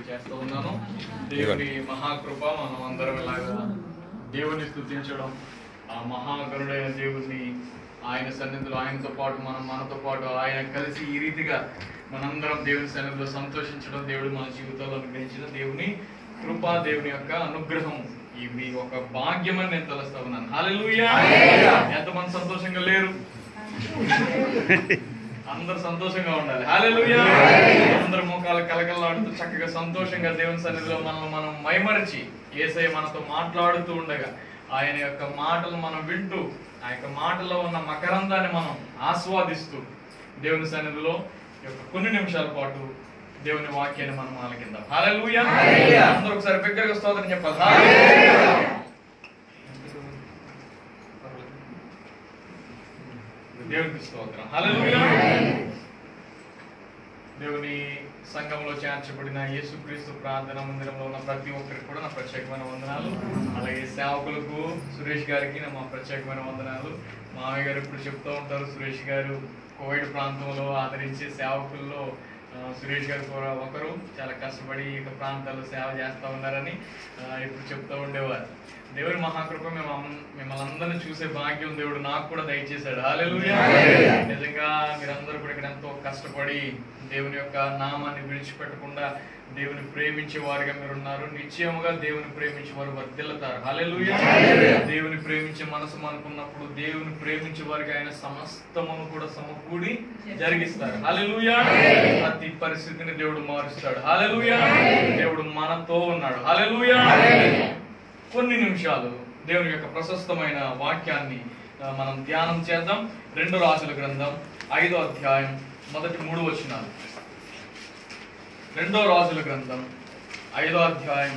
చేస్తూ ఉన్నాను దేవుని మహాకృప మనం అందరం ఇలాగా దేవుని స్తుతించడం ఆ మహాగరుడైన దేవుణ్ణి ఆయన సన్నిధిలో ఆయనతో పాటు మనం మనతో పాటు ఆయన కలిసి ఈ రీతిగా మనందరం దేవుని సన్నిధిలో సంతోషించడం దేవుడు మన జీవితంలో అనుగ్రహించిన దేవుని కృప దేవుని యొక్క అనుగ్రహం ఇవి ఒక భాగ్యమని నేను తలుస్తా ఉన్నాను హల్లెలూయా ఎంతమంది సంతోషంగా లేరు అందరు సంతోషంగా ఉండాలి హల్లెలూయా అందరు ముఖాలు కలకలాడుతూ చక్కగా సంతోషంగా దేవుని సన్నిధిలో మనం మనం మైమరిచి ఏసై మనతో మాట్లాడుతూ ఉండగా ఆయన యొక్క మాటలు మనం వింటూ ఆ యొక్క మాటలో ఉన్న మకరందాన్ని మనం ఆస్వాదిస్తూ దేవుని సన్నిధిలో ఈ యొక్క కొన్ని నిమిషాల పాటు దేవుని వాక్యాన్ని మనం ఆలకిద్దాం హల్లెలూయా అందరూ ఒకసారి బిగ్గరగా స్తోత్రం చెప్పాలి హల్లెలూయా. దేవునికి స్తోత్రం హల్లెలూయా దేవుని సంఘంలో చేర్చబడిన యేసుక్రీస్తు ప్రార్థన మందిరంలో ఉన్న ప్రతి ఒక్కరికి కూడా నా ప్రత్యేకమైన వందనాలు అలాగే సేవకులకు సురేష్ గారికి నా మా ప్రత్యేకమైన వందనాలు మామయ్య గారు ఇప్పుడు చెప్తూ ఉంటారు సురేష్ గారు కోవిడ్ ప్రాంతంలో ఆదరించే సేవకుల్లో ఆ, సురేష్ గారు కూడా ఒకరు చాలా కష్టపడి ఈ యొక్క ప్రాంతాల్లో సేవ చేస్తూ ఉన్నారని ఆ, ఇప్పుడు చెప్తూ ఉండేవారు దేవుని మహాకృప మేము అమ్- మిమ్మల్ని అందరిని చూసే భాగ్యం దేవుడు నాకు కూడా దయచేశాడు హల్లెలూయా నిజంగా మీరందరూ కూడా ఇక్కడ ఎంతో కష్టపడి దేవుని యొక్క నామాన్ని విడిచిపెట్టకుండా దేవుని ప్రేమించే వారిగా మీరు ఉన్నారు నిశ్చయముగా దేవుని ప్రేమించే వారు వర్ధిల్లుతారు హల్లెలూయా దేవుని ప్రేమించే మనసు మనకున్నప్పుడు దేవుని ప్రేమించే వారికి ఆయన సమస్తమును కూడా సమకూడి జరిగిస్తారు హల్లెలూయా ప్రతి పరిస్థితిని దేవుడు మారుస్తాడు హల్లెలూయా దేవుడు మనతో ఉన్నాడు హల్లెలూయా కొన్ని నిమిషాలు దేవుని యొక్క ప్రశస్తమైన వాక్యాన్ని ఆ, మనం ధ్యానం చేద్దాం రెండు రాజుల గ్రంథం ఐదో అధ్యాయం మొదటి మూడు వచనాలు రెండో రాజుల గ్రంథం ఐదో అధ్యాయం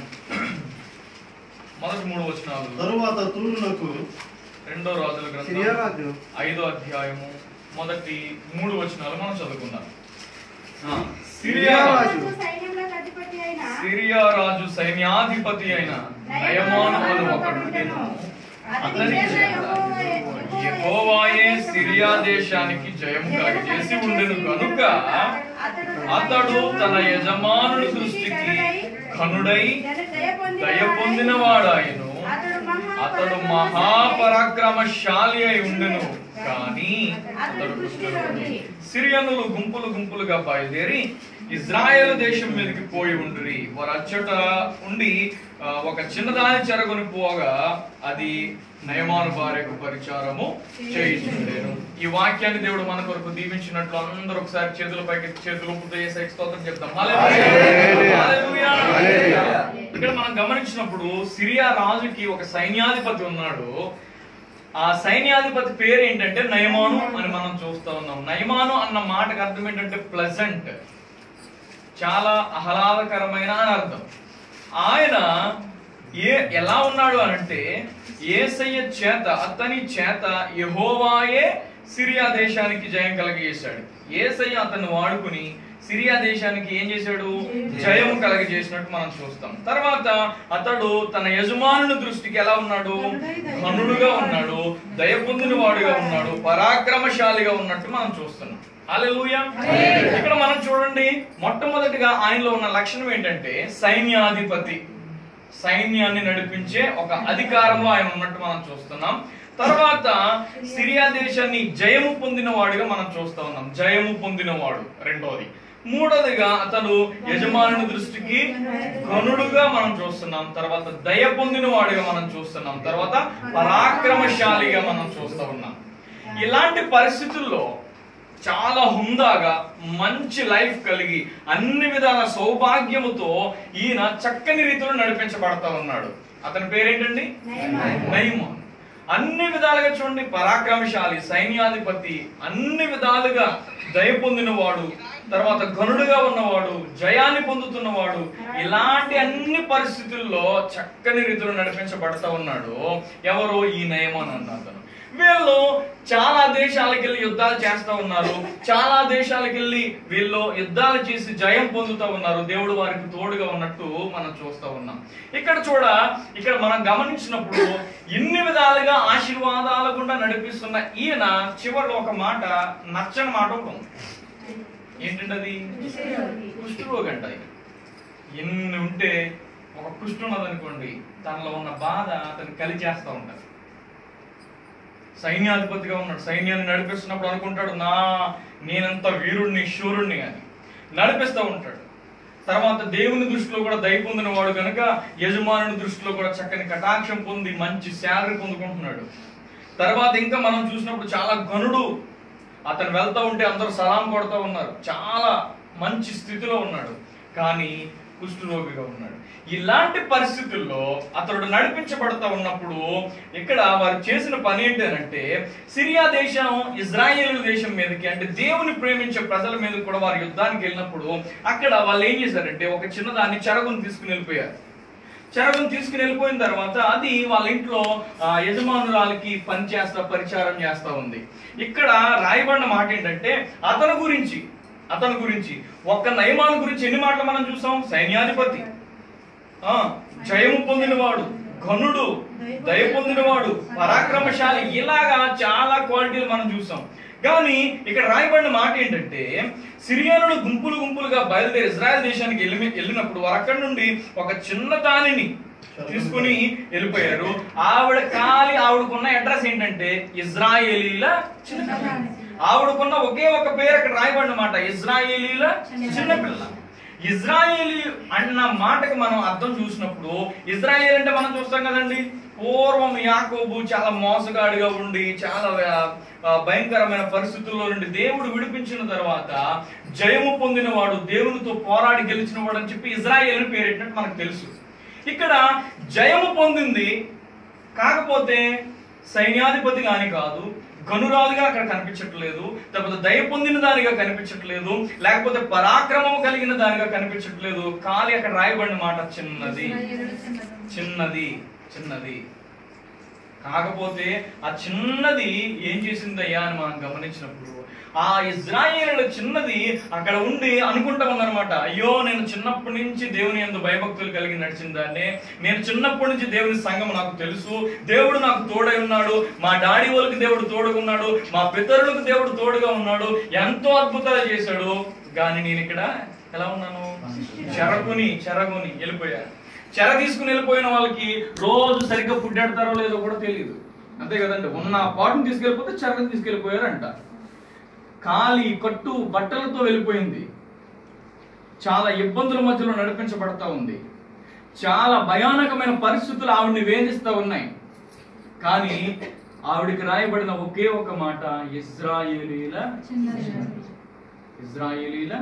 మొదటి మూడు వచనాలు తరువాత తూరునకు రెండో రాజుల గ్రంథం సిరియారాజు ఐదో అధ్యాయము మొదటి మూడు వచనాలు మనం చదువుకుందాం ఆ, సిరియా సిరియారాజు సైన్యంలోకి అధిపతి అయిన సిరియా రాజు సైన్యాధిపతి అయిన నయమాను అను ఒకడు ఉండెను. అతనికి యెహోవాయే సిరియా దేశానికి జయము కలుగజేసి ఉండెను కనుక అతడు తన యజమానుడి దృష్టికి ఘనుడై దయ పొందిన వాడాయను అతడు మహాపరాక్రమశాలి అయి ఉండెను కానీ అతడు దుష్టుడు సిరియనులు గుంపులు గుంపులుగా బయలుదేరి ఇజ్రాయెల్ దేశం మీదకి పోయి ఉండ్రి వారు అచ్చట ఉండి ఆ, ఒక చిన్నదాని చెరగొని పోగా అది నయమాను భార్యకు పరిచారము చేయించుండేను ఈ వాక్యాన్ని దేవుడు మన కొరకు దీవించినట్లు అందరూ ఒకసారి చేతుల పైకి చేతులు ఊపుతూ చేసే స్తోత్రం చెప్తాం హల్లెలూయా. హల్లెలూయా. ఇక్కడ మనం గమనించినప్పుడు సిరియా రాజుకి ఒక సైన్యాధిపతి ఉన్నాడు ఆ సైన్యాధిపతి పేరు ఏంటంటే నయమాను అని మనం చూస్తా ఉన్నాం నయమాను అన్న మాటకు అర్థం ఏంటంటే ప్లెజెంట్ చాలా ఆహ్లాదకరమైన అని అర్థం ఆయన ఏ ఎలా ఉన్నాడు అనంటే ఏసయ్య చేత అతని చేత యెహోవాయే సిరియా దేశానికి జయం కలగజేశాడు ఏసయ్య అతన్ని వాడుకుని సిరియా దేశానికి ఏం చేశాడు జయం కలగజేసినట్టు మనం చూస్తాం తర్వాత అతడు తన యజమానుని దృష్టికి ఎలా ఉన్నాడు ఘనుడుగా ఉన్నాడు దయ పొందిన వాడుగా ఉన్నాడు పరాక్రమశాలిగా ఉన్నట్టు మనం చూస్తున్నాం హల్లెలూయా ఇక్కడ మనం చూడండి మొట్టమొదటిగా ఆయనలో ఉన్న లక్షణం ఏంటంటే సైన్యాధిపతి సైన్యాన్ని నడిపించే ఒక అధికారంలో ఆయన ఉన్నట్టు మనం చూస్తున్నాం తర్వాత సిరియా దేశాన్ని జయము పొందిన వాడిగా మనం చూస్తా ఉన్నాం జయము పొందినవాడు రెండోది మూడోదిగా అతను యజమానుని దృష్టికి గనుడుగా మనం చూస్తున్నాం తర్వాత దయ పొందిన వాడిగా మనం చూస్తున్నాం తర్వాత పరాక్రమశాలిగా మనం చూస్తూ ఉన్నాం ఇలాంటి పరిస్థితుల్లో చాలా హుందాగా మంచి లైఫ్ కలిగి అన్ని విధాల సౌభాగ్యముతో ఈయన చక్కని రీతిలో నడిపించబడతా ఉన్నాడు అతని పేరేంటండి నయమాన్ అన్ని విధాలుగా చూడండి పరాక్రమశాలి సైన్యాధిపతి అన్ని విధాలుగా దయ పొందినవాడు తర్వాత గనుడుగా ఉన్నవాడు జయాన్ని పొందుతున్నవాడు ఇలాంటి అన్ని పరిస్థితుల్లో చక్కని రీతిలో నడిపించబడతా ఉన్నాడు ఎవరు ఈ నయమాన్ అన్న అతను వీళ్ళు చాలా దేశాలకు వెళ్ళి యుద్ధాలు చేస్తా ఉన్నారు చాలా దేశాలకు వెళ్ళి వీళ్ళు యుద్ధాలు చేసి జయం పొందుతా ఉన్నారు దేవుడు వారికి తోడుగా ఉన్నట్టు మనం చూస్తా ఉన్నాం ఇక్కడ చూడ ఇక్కడ మనం గమనించినప్పుడు ఇన్ని విధాలుగా ఆశీర్వాదాల గుండా నడిపిస్తున్న ఈయన చివరిలో ఒక మాట నచ్చని మాట ఒకటి ఉంది ఏంటంటే అది కుష్ఠరోగి అంట ఆయన ఎన్ని ఉంటే ఒక కుష్టు ఉన్నదనుకోండి తనలో ఉన్న బాధ అతను కలిచేస్తూ ఉంటారు సైన్యాధిపతిగా ఉన్నాడు సైన్యాన్ని నడిపిస్తున్నప్పుడు అనుకుంటాడు నా నేనంత వీరుణ్ణి శూరుణ్ణి అని నడిపిస్తూ ఉంటాడు తర్వాత దేవుని దృష్టిలో కూడా దయ పొందిన వాడు కనుక యజమానుని దృష్టిలో కూడా చక్కని కటాక్షం పొంది మంచి శాలరీ పొందుకుంటున్నాడు తర్వాత ఇంకా మనం చూసినప్పుడు చాలా గనుడు అతను వెళ్తా ఉంటే అందరూ సలాం కొడతా ఉన్నారు చాలా మంచి స్థితిలో ఉన్నాడు కానీ కుష్ఠరోగిగా ఉన్నాడు ఇలాంటి పరిస్థితుల్లో అతడు నడిపించబడతా ఉన్నప్పుడు ఇక్కడ వారు చేసిన పని ఏంటంటే సిరియా దేశం ఇజ్రాయేల్ దేశం మీదకి అంటే దేవుని ప్రేమించే ప్రజల మీద కూడా వారు యుద్ధానికి వెళ్ళినప్పుడు అక్కడ వాళ్ళు ఏం చేశారంటే ఒక చిన్నదాన్ని చెరగుని తీసుకుని వెళ్ళిపోయారు చెరగం తీసుకుని వెళ్ళిపోయిన తర్వాత అది వాళ్ళ ఇంట్లో ఆ, యజమానురాలకి పని చేస్తా పరిచారం చేస్తా ఉంది ఇక్కడ రాయబడిన మాట ఏంటంటే అతని గురించి అతని గురించి ఒక్క నయమాను గురించి ఎన్ని మాటలు మనం చూసాం సైన్యాధిపతి ఆ జయము పొందినవాడు ఘనుడు దయ పొందినవాడు పరాక్రమశాలి ఇలాగా చాలా క్వాలిటీలు మనం చూసాం కానీ ఇక్కడ రాయబడిన మాట ఏంటంటే సిరియానులు గుంపులు గుంపులుగా బయలుదేరి ఇజ్రాయెల్ దేశానికి వెళ్ళి వెళ్ళినప్పుడు వారు అక్కడి నుండి ఒక చిన్న దానిని తీసుకుని వెళ్ళిపోయారు ఆవిడ కాలి ఆవిడకున్న అడ్రస్ ఏంటంటే ఇజ్రాయేలీల చిన్న పిల్ల. ఆవిడకున్న ఒకే ఒక పేరు అక్కడ రాయబడిన మాట ఇజ్రాయేలీల చిన్నపిల్ల ఇజ్రాయేలీ అన్న మాటకి మనం అర్థం చూసినప్పుడు ఇజ్రాయేల్ అంటే మనం చూస్తాం కదండి పూర్వం యాకోబు చాలా మోసగాడిగా ఉండి చాలా ఆ, భయంకరమైన పరిస్థితుల్లో నుండి దేవుడు విడిపించిన తర్వాత జయము పొందిన వాడు దేవునితో పోరాడి గెలిచిన వాడు అని చెప్పి ఇజ్రాయేల్ అని పేరెట్టినట్టు మనకు తెలుసు ఇక్కడ జయము పొందింది కాకపోతే సైన్యాధిపతి గాని కాదు గనురాలుగా అక్కడ కనిపించట్లేదు లేకపోతే దయ పొందిన దానిగా కనిపించట్లేదు లేకపోతే పరాక్రమం కలిగిన దానిగా కనిపించట్లేదు కాలి అక్కడ రాయబడిన మాట చిన్నది చిన్నది చిన్నది కాకపోతే ఆ చిన్నది ఏం చేసిందయ్యా అని మనం గమనించినప్పుడు ఆ ఇజ్రాయేలు చిన్నది అక్కడ ఉండి అనుకుంటా ఉందన్నమాట అయ్యో నేను చిన్నప్పటి నుంచి దేవుని ఎందు భయభక్తులు కలిగి నడిచిన దాన్ని నేను చిన్నప్పటి నుంచి దేవుని సంఘం నాకు తెలుసు దేవుడు నాకు తోడై ఉన్నాడు మా డాడీ వాళ్ళకి దేవుడు తోడుగా ఉన్నాడు మా పితరులకు దేవుడు తోడుగా ఉన్నాడు ఎంతో అద్భుతాలు చేశాడు కానీ నేను ఇక్కడ ఎలా ఉన్నాను చెరకుని చెరగుని వెళ్ళిపోయాను చెర తీసుకుని వెళ్ళిపోయిన వాళ్ళకి రోజు సరిగ్గా ఫుడ్ పెడతారో లేదో కూడా తెలియదు అంతే కదండి ఉన్న పాటుని తీసుకెళ్ళిపోతే చెరకు తీసుకెళ్ళిపోయారంట ఖాళీ కట్టు బట్టలతో వెళ్ళిపోయింది చాలా ఇబ్బందుల మధ్యలో నడిపించబడతా ఉంది చాలా భయానకమైన పరిస్థితులు ఆవిడ్ని వేధిస్తూ ఉన్నాయి కానీ ఆవిడికి రాయబడిన ఒకే ఒక మాట ఇజ్రాయేలీల ఇజ్రాయేలీల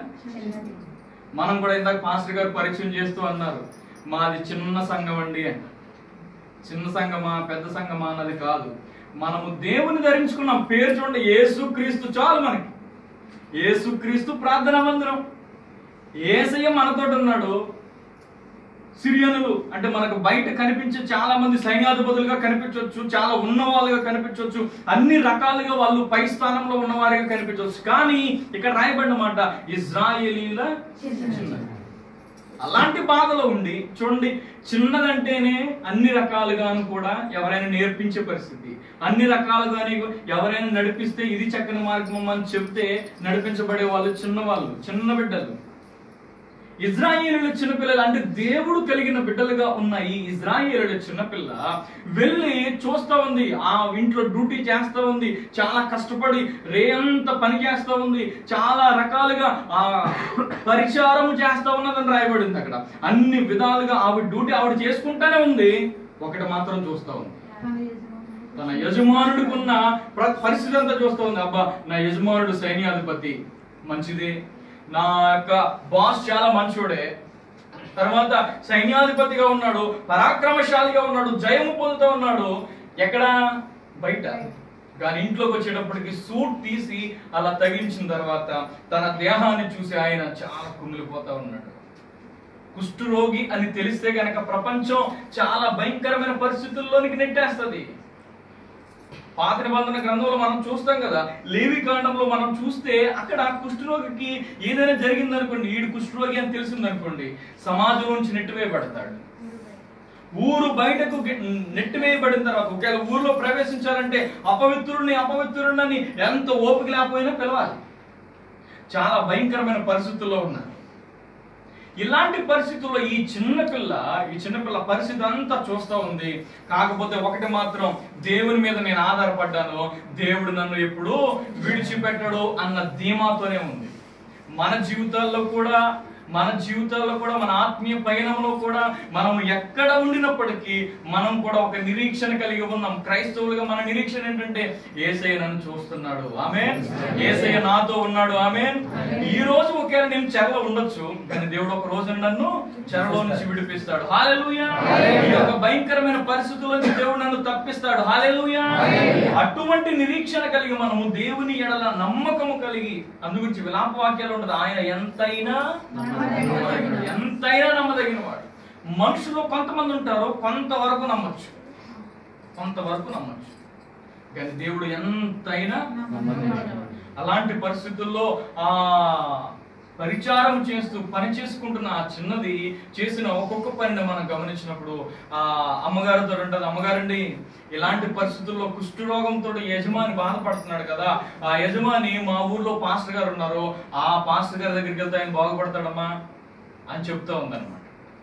మనం కూడా ఇందాక పాస్టర్ గారు పరిచయం చేస్తూ అన్నారు మాది చిన్న సంఘం అండి అని చిన్న సంఘమా పెద్ద సంఘమా అన్నది కాదు మనము దేవుని ధరించుకున్న పేరు చూడండి యేసు క్రీస్తు చాలు మనకి యేసు క్రీస్తు ప్రార్థనా మందిరం ఏసయ్య మనతో ఉన్నాడు సిరియనులు అంటే మనకు బయట కనిపించే చాలా మంది సైన్యాధిపతులుగా కనిపించవచ్చు చాలా ఉన్నవాళ్ళుగా కనిపించవచ్చు అన్ని రకాలుగా వాళ్ళు పై స్థానంలో ఉన్నవారిగా కనిపించవచ్చు కానీ ఇక్కడ రాయబడిన మాట ఇజ్రాయేలీల చిన్నది అలాంటి బాధలో ఉండి చూడండి చిన్నదంటేనే అన్ని రకాలుగాను కూడా ఎవరైనా నేర్పించే పరిస్థితి అన్ని రకాలుగానే ఎవరైనా నడిపిస్తే ఇది చక్కని మార్గం అని చెప్తే నడిపించబడే వాళ్ళు చిన్నవాళ్ళు చిన్న బిడ్డలు ఇజ్రాయేలుల చిన్నపిల్లలు అంటే దేవుడు కలిగిన బిడ్డలుగా ఉన్న ఈ ఇజ్రాయేలుల చిన్నపిల్ల వెళ్ళి చూస్తా ఉంది ఆ ఇంట్లో డ్యూటీ చేస్తా ఉంది చాలా కష్టపడి రేంత పని చేస్తా ఉంది చాలా రకాలుగా ఆ పరిచారం చేస్తా ఉన్నదని రాయబడింది అక్కడ అన్ని విధాలుగా ఆవిడ డ్యూటీ ఆవిడ చేసుకుంటానే ఉంది ఒకటి మాత్రం చూస్తా ఉంది తన యజమానుడికి ఉన్న ప్ర- పరిస్థితి అంతా చూస్తూ ఉంది అబ్బా నా యజమానుడు సైన్యాధిపతి మంచిదే నా యొక్క బాస్ చాలా మంచోడే తర్వాత సైన్యాధిపతిగా ఉన్నాడు పరాక్రమశాలిగా ఉన్నాడు జయము పొందుతూ ఉన్నాడు ఎక్కడ బయట కానీ ఇంట్లోకి వచ్చేటప్పటికి సూట్ తీసి అలా తగిలించిన తర్వాత తన దేహాన్ని చూసి ఆయన చాలా కుమిలిపోతా ఉన్నాడు కుష్ఠరోగి అని తెలిస్తే గనక ప్రపంచం చాలా భయంకరమైన పరిస్థితుల్లోనికి నెట్టేస్తుంది పాత నిబంధన గ్రంథంలో మనం చూస్తాం కదా లేవి కాండంలో మనం చూస్తే అక్కడ కుష్ఠరోగికి ఏదైనా జరిగిందనుకోండి ఈడు కుష్ఠరోగి అని తెలిసిందనుకోండి సమాజం నుంచి నెట్టివేయబడతాడు ఊరు బయటకు గె- నెట్టివేయబడిన తర్వాత ఒకవేళ ఊర్లో ప్రవేశించాలంటే అపవిత్రుడిని అపవిత్రుడిని ఎంత ఓపిక లేకపోయినా పిలవాలి చాలా భయంకరమైన పరిస్థితుల్లో ఉన్నారు ఇలాంటి పరిస్థితుల్లో ఈ చిన్నపిల్ల ఈ చిన్నపిల్ల పరిస్థితి అంతా చూస్తూ ఉంది కాకపోతే ఒకటి మాత్రం దేవుని మీద నేను ఆధారపడ్డాను దేవుడు నన్ను ఎప్పుడు విడిచిపెట్టడు అన్న ధీమాతోనే ఉంది మన జీవితాల్లో కూడా మన జీవితాల్లో కూడా మన ఆత్మీయ పయనంలో కూడా మనం ఎక్కడ ఉండినప్పటికీ మనం కూడా ఒక నిరీక్షణ కలిగి ఉన్నాం క్రైస్తవులుగా మన నిరీక్షణ ఏంటంటే ఏసయ్య నన్ను చూస్తున్నాడు ఆమె ఏసయ్య నాతో ఉన్నాడు ఆమె ఈ రోజు ఒకవేళ నేను చెరలో ఉండొచ్చు కానీ దేవుడు ఒక రోజు నన్ను చెరలో నుంచి విడిపిస్తాడు హాలెలూయా ఈ యొక్క భయంకరమైన పరిస్థితుల్లో నుంచి దేవుడు నన్ను తప్పిస్తాడు హాలెలూయా అటువంటి నిరీక్షణ కలిగి మనము దేవుని ఎడల నమ్మకము కలిగి అందుగురించి విలాప వాక్యాలు ఉండదు ఆయన ఎంతైనా నమ్మదగినవాడు. ఎంతైనా నమ్మదగిన వాడు మనుషులు కొంతమంది ఉంటారు కొంతవరకు నమ్మచ్చు కొంతవరకు నమ్మచ్చు కానీ దేవుడు ఎంతైనా నమ్మదగినవాడు. అలాంటి పరిస్థితుల్లో ఆ పరిచారం చేస్తూ పని చేసుకుంటున్న ఆ చిన్నది చేసిన ఒక్కొక్క పనిని మనం గమనించినప్పుడు ఆ అమ్మగారితో ఉంటుంది అమ్మగారండి ఇలాంటి పరిస్థితుల్లో కుష్ఠరోగంతో యజమాని బాధపడుతున్నాడు కదా ఆ యజమాని మా ఊర్లో పాస్టర్ గారు ఉన్నారు ఆ పాస్టర్ గారి దగ్గరికి వెళ్తే ఆయన బాగుపడతాడమ్మా అని చెప్తా ఉందన్నమాట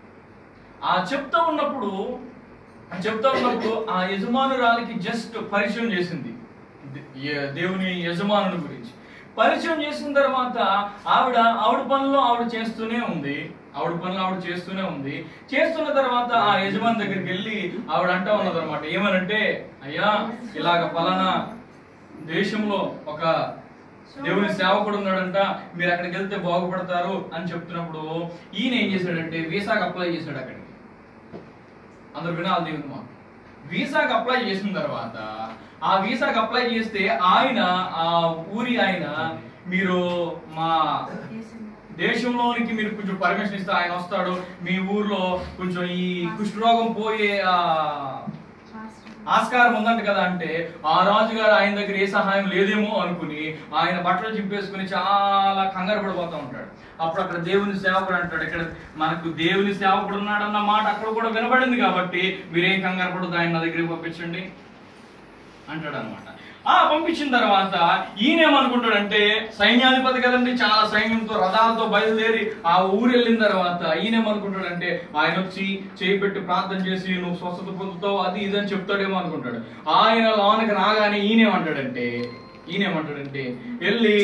ఆ చెప్తా ఉన్నప్పుడు ఆ చెప్తా ఉన్నప్పుడు ఆ యజమానురాలికి జస్ట్ పరిచయం చేసింది దే- ఏ- దేవుని యజమానుని గురించి పరిచయం చేసిన తర్వాత ఆవిడ ఆవిడ పనులు ఆవిడ చేస్తూనే ఉంది ఆవిడ పనులు ఆవిడ చేస్తూనే ఉంది చేస్తున్న తర్వాత ఆ యజమాని దగ్గరికి వెళ్ళి ఆవిడ అంటా ఉన్నది అనమాట ఏమనంటే అయ్యా ఇలాగ పలానా దేశంలో ఒక దేవుని సేవకుడు ఉన్నాడంట మీరు అక్కడికి వెళ్తే బాగుపడతారు అని చెప్తున్నప్పుడు ఈయన ఏం చేశాడంటే వీసాకి అప్లై చేశాడు అక్కడికి అందరు వినాలి దేవుని మాట వీసాకి అప్లై చేసిన తర్వాత ఆ వీసాకి అప్లై చేస్తే ఆయన ఆ ఊరి ఆయన మీరు మా దేశంలోనికి మీరు కొంచెం పర్మిషన్ ఇస్తే ఆయన వస్తాడు మీ ఊర్లో కొంచెం ఈ కుష్ఠరోగం పోయే ఆ ఆస్కారం ఉందంట కదా అంటే ఆ రాజు గారు ఆయన దగ్గర ఏ సహాయం లేదేమో అనుకుని ఆయన బట్టలు చింపేసుకుని చాలా కంగారు పడిపోతా ఉంటాడు అప్పుడు అక్కడ దేవుని సేవకుడు అంటాడు ఇక్కడ మనకు దేవుని సేవకుడు ఉన్నాడన్న మాట అక్కడ కూడా వినబడింది కాబట్టి మీరేం కంగారు పడదు ఆయన నా దగ్గరికి పంపించండి అంటాడు అనమాట ఆ పంపించిన తర్వాత ఈయన ఏమనుకుంటాడంటే సైన్యాధిపతి కదండి చాలా సైన్యంతో రథాలతో బయలుదేరి ఆ ఊరు వెళ్ళిన తర్వాత ఈయన ఏమనుకుంటాడంటే ఆయన వచ్చి చేయి పెట్టి ప్రార్థన చేసి నువ్వు స్వస్థత పొందుతావు అది ఇది అని చెప్తాడేమో అనుకుంటాడు ఆయన లోనికి రాగానే ఈయన ఏమంటాడంటే ఈయన ఏమంటాడంటే వెళ్ళి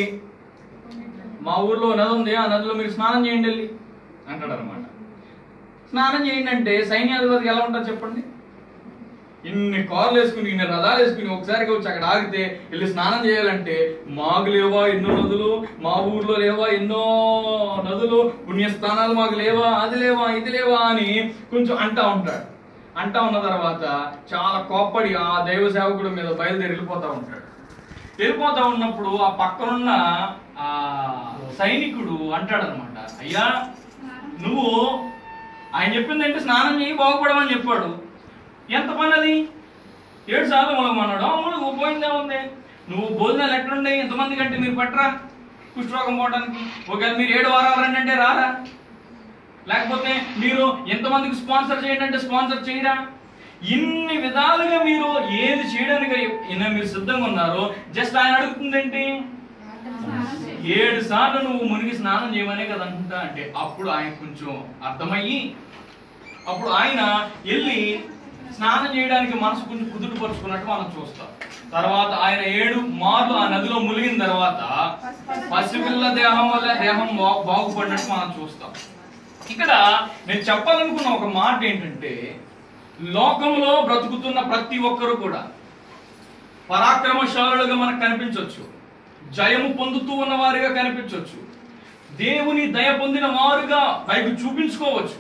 మా ఊర్లో నది ఉంది ఆ నదిలో మీరు స్నానం చేయండి వెళ్ళి అంటాడు అనమాట స్నానం చేయండి అంటే సైన్యాధిపతికి ఎలా ఉంటుంది చెప్పండి ఇన్ని కార్లు వేసుకుని ఇన్ని రథాలు వేసుకుని ఒకసారిగా వచ్చి అక్కడ ఆగితే వెళ్ళి స్నానం చేయాలంటే మాకు లేవా ఎన్నో నదులు మా ఊర్లో లేవా ఎన్నో నదులు పుణ్యస్థానాలు మాకు లేవా అది లేవా ఇది లేవా అని కొంచెం అంటా ఉంటాడు అంటా ఉన్న తర్వాత చాలా కోప్పడి ఆ దైవ సేవకుడి మీద బయలుదేరి వెళ్ళిపోతా ఉంటాడు వెళ్ళిపోతా ఉన్నప్పుడు ఆ పక్కనున్న ఆ సైనికుడు అంటాడనమాట అయ్యా నువ్వు ఆయన చెప్పింది అంటే స్నానం చేయి బాగుపడమని చెప్పాడు ఎంత పని అది ఏడు సార్లు మొలగమన్నాడు అమ్ముడు పోయిందే ఉంది నువ్వు భోజనాలు ఎక్కడున్నాయి ఎంతమంది కంటే మీరు పట్టరా కుష్ఠరోగం పోవడానికి ఒకవేళ మీరు ఏడు వారాలు రండి అంటే రారా లేకపోతే మీరు ఎంతమందికి స్పాన్సర్ చేయండి అంటే స్పాన్సర్ చేయరా ఇన్ని విధాలుగా మీరు ఏది చేయడానికి అయినా మీరు సిద్ధంగా ఉన్నారు జస్ట్ ఆయన అడుగుతుంది ఏంటి ఏడు సార్లు నువ్వు మునిగి స్నానం చేయమనే కదా అంటుంటా అంటే అప్పుడు ఆయన కొంచెం అర్థమయ్యి అప్పుడు ఆయన వెళ్ళి స్నానం చేయడానికి మనసు కొంచెం కుదుట పరుచుకున్నట్టు మనం చూస్తాం తర్వాత ఆయన ఏడు మార్లు ఆ నదిలో మునిగిన తర్వాత పసిపిల్ల దేహం వల్ల దేహం బా- బాగుపడినట్టు మనం చూస్తాం ఇక్కడ నేను చెప్పాలనుకున్న ఒక మాట ఏంటంటే లోకంలో బ్రతుకుతున్న ప్రతి ఒక్కరు కూడా పరాక్రమశాలులుగా మనకు కనిపించవచ్చు జయము పొందుతూ ఉన్న వారిగా కనిపించవచ్చు దేవుని దయ పొందిన వారుగా పైకి చూపించుకోవచ్చు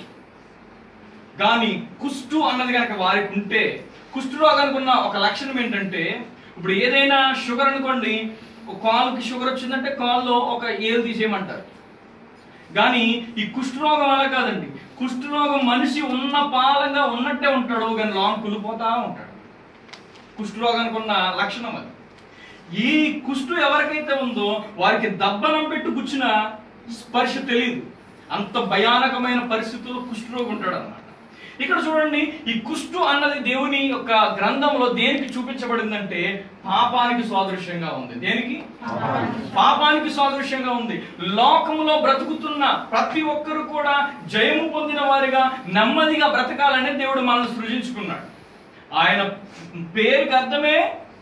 కానీ కుష్టు అన్నది కనుక వారికి ఉంటే కుష్టు రోగానికి ఉన్న ఒక లక్షణం ఏంటంటే ఇప్పుడు ఏదైనా షుగర్ అనుకోండి ఒక కాలుకి షుగర్ వచ్చిందంటే కాల్లో ఒక ఏలు తీసేయమంటారు కానీ ఈ కుష్ఠరోగం అలా కాదండి కుష్ఠరోగం మనిషి ఉన్న పాలంగా ఉన్నట్టే ఉంటాడు కానీ లాంగ్ కులిపోతా ఉంటాడు కుష్ఠరోగానికి ఉన్న లక్షణం అది ఈ కుష్టు ఎవరికైతే ఉందో వారికి దబ్బనం పెట్టి కూర్చున్న స్పర్శ తెలియదు అంత భయానకమైన పరిస్థితుల్లో కుష్ఠరోగి ఉంటాడు అనమాట ఇక్కడ చూడండి ఈ కుష్టు అన్నది దేవుని యొక్క గ్రంథంలో దేనికి చూపించబడిందంటే పాపానికి సాదృశ్యంగా ఉంది దేనికి పాపానికి సాదృశ్యంగా ఉంది లోకములో బ్రతుకుతున్న ప్రతి ఒక్కరు కూడా జయము పొందిన వారిగా నెమ్మదిగా బ్రతకాలనే దేవుడు మనల్ని సృజించుకున్నాడు ఆయన పేరుకి అర్థమే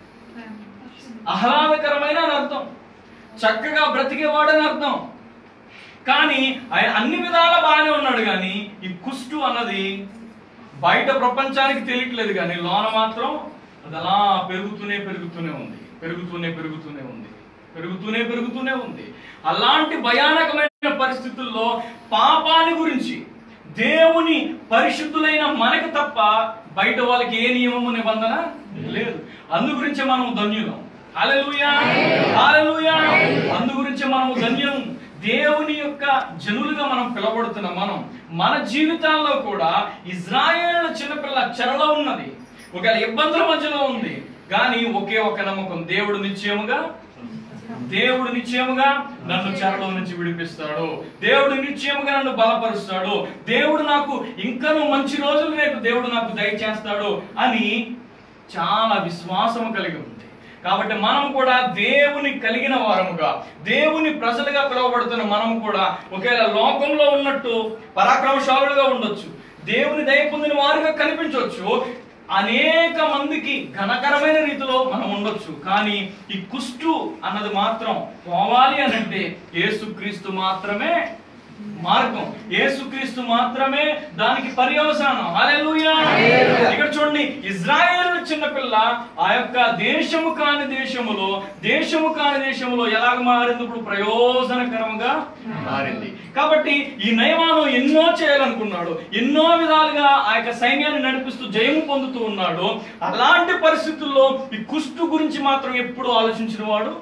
ఆహ్లాదకరమైన అని అర్థం చక్కగా బ్రతికేవాడని అర్థం కానీ ఆయన అన్ని విధాలా బాగానే ఉన్నాడు కానీ ఈ కుష్టు అన్నది బయట ప్రపంచానికి తెలియట్లేదు కానీ లోన మాత్రం అది అలా పెరుగుతూనే పెరుగుతూనే ఉంది పెరుగుతూనే పెరుగుతూనే ఉంది పెరుగుతూనే పెరుగుతూనే ఉంది అలాంటి భయానకమైన పరిస్థితుల్లో పాపాన్ని గురించి దేవుని పరిశుద్ధులైన మనకు తప్ప బయట వాళ్ళకి ఏ నియమము నిబంధన లేదు అందు గురించి మనం ధన్యులం హల్లెలూయా హల్లెలూయా అందు గురించి మనము ధన్యం దేవుని యొక్క జనులుగా మనం పిలబడుతున్నాం మనం మన జీవితాల్లో కూడా ఇజ్రాయేల్ చిన్నపిల్ల చెరలో ఉన్నది ఒకవేళ ఇబ్బందుల మధ్యలో ఉంది కానీ ఒకే ఒక నమ్మకం దేవుడు నిశ్చయముగా దేవుడు నిశ్చయముగా నన్ను చెరలో నుంచి విడిపిస్తాడు దేవుడు నిశ్చయముగా నన్ను బలపరుస్తాడు దేవుడు నాకు ఇంకనూ మంచి రోజులు రేపు దేవుడు నాకు దయచేస్తాడు అని చాలా విశ్వాసం కలిగి ఉంది కాబట్టి మనం కూడా దేవుని కలిగిన వారముగా దేవుని ప్రజలుగా పిలువబడుతున్న మనం కూడా ఒకవేళ లోకంలో ఉన్నట్టు పరాక్రమశాలులుగా ఉండొచ్చు దేవుని దయ పొందిన వారుగా కనిపించవచ్చు అనేక మందికి ఘనకరమైన రీతిలో మనం ఉండొచ్చు కానీ ఈ కుష్టు అన్నది మాత్రం పోవాలి అని అంటే యేసుక్రీస్తు మాత్రమే మార్గం యేసుక్రీస్తు మాత్రమే దానికి పర్యవసానం హల్లెలూయా ఇక్కడ చూడండి ఇజ్రాయేల్ చిన్నపిల్ల ఆ యొక్క దేశము కాని దేశములో దేశము కాని దేశములో ఎలాగ మారింది ఇప్పుడు ప్రయోజనకరంగా మారింది కాబట్టి ఈ నయమానం ఎన్నో చేయాలనుకున్నాడు ఎన్నో విధాలుగా ఆ యొక్క సైన్యాన్ని నడిపిస్తూ జయము పొందుతూ ఉన్నాడు అలాంటి పరిస్థితుల్లో ఈ కుష్టు గురించి మాత్రం ఎప్పుడు ఆలోచించిన వాడు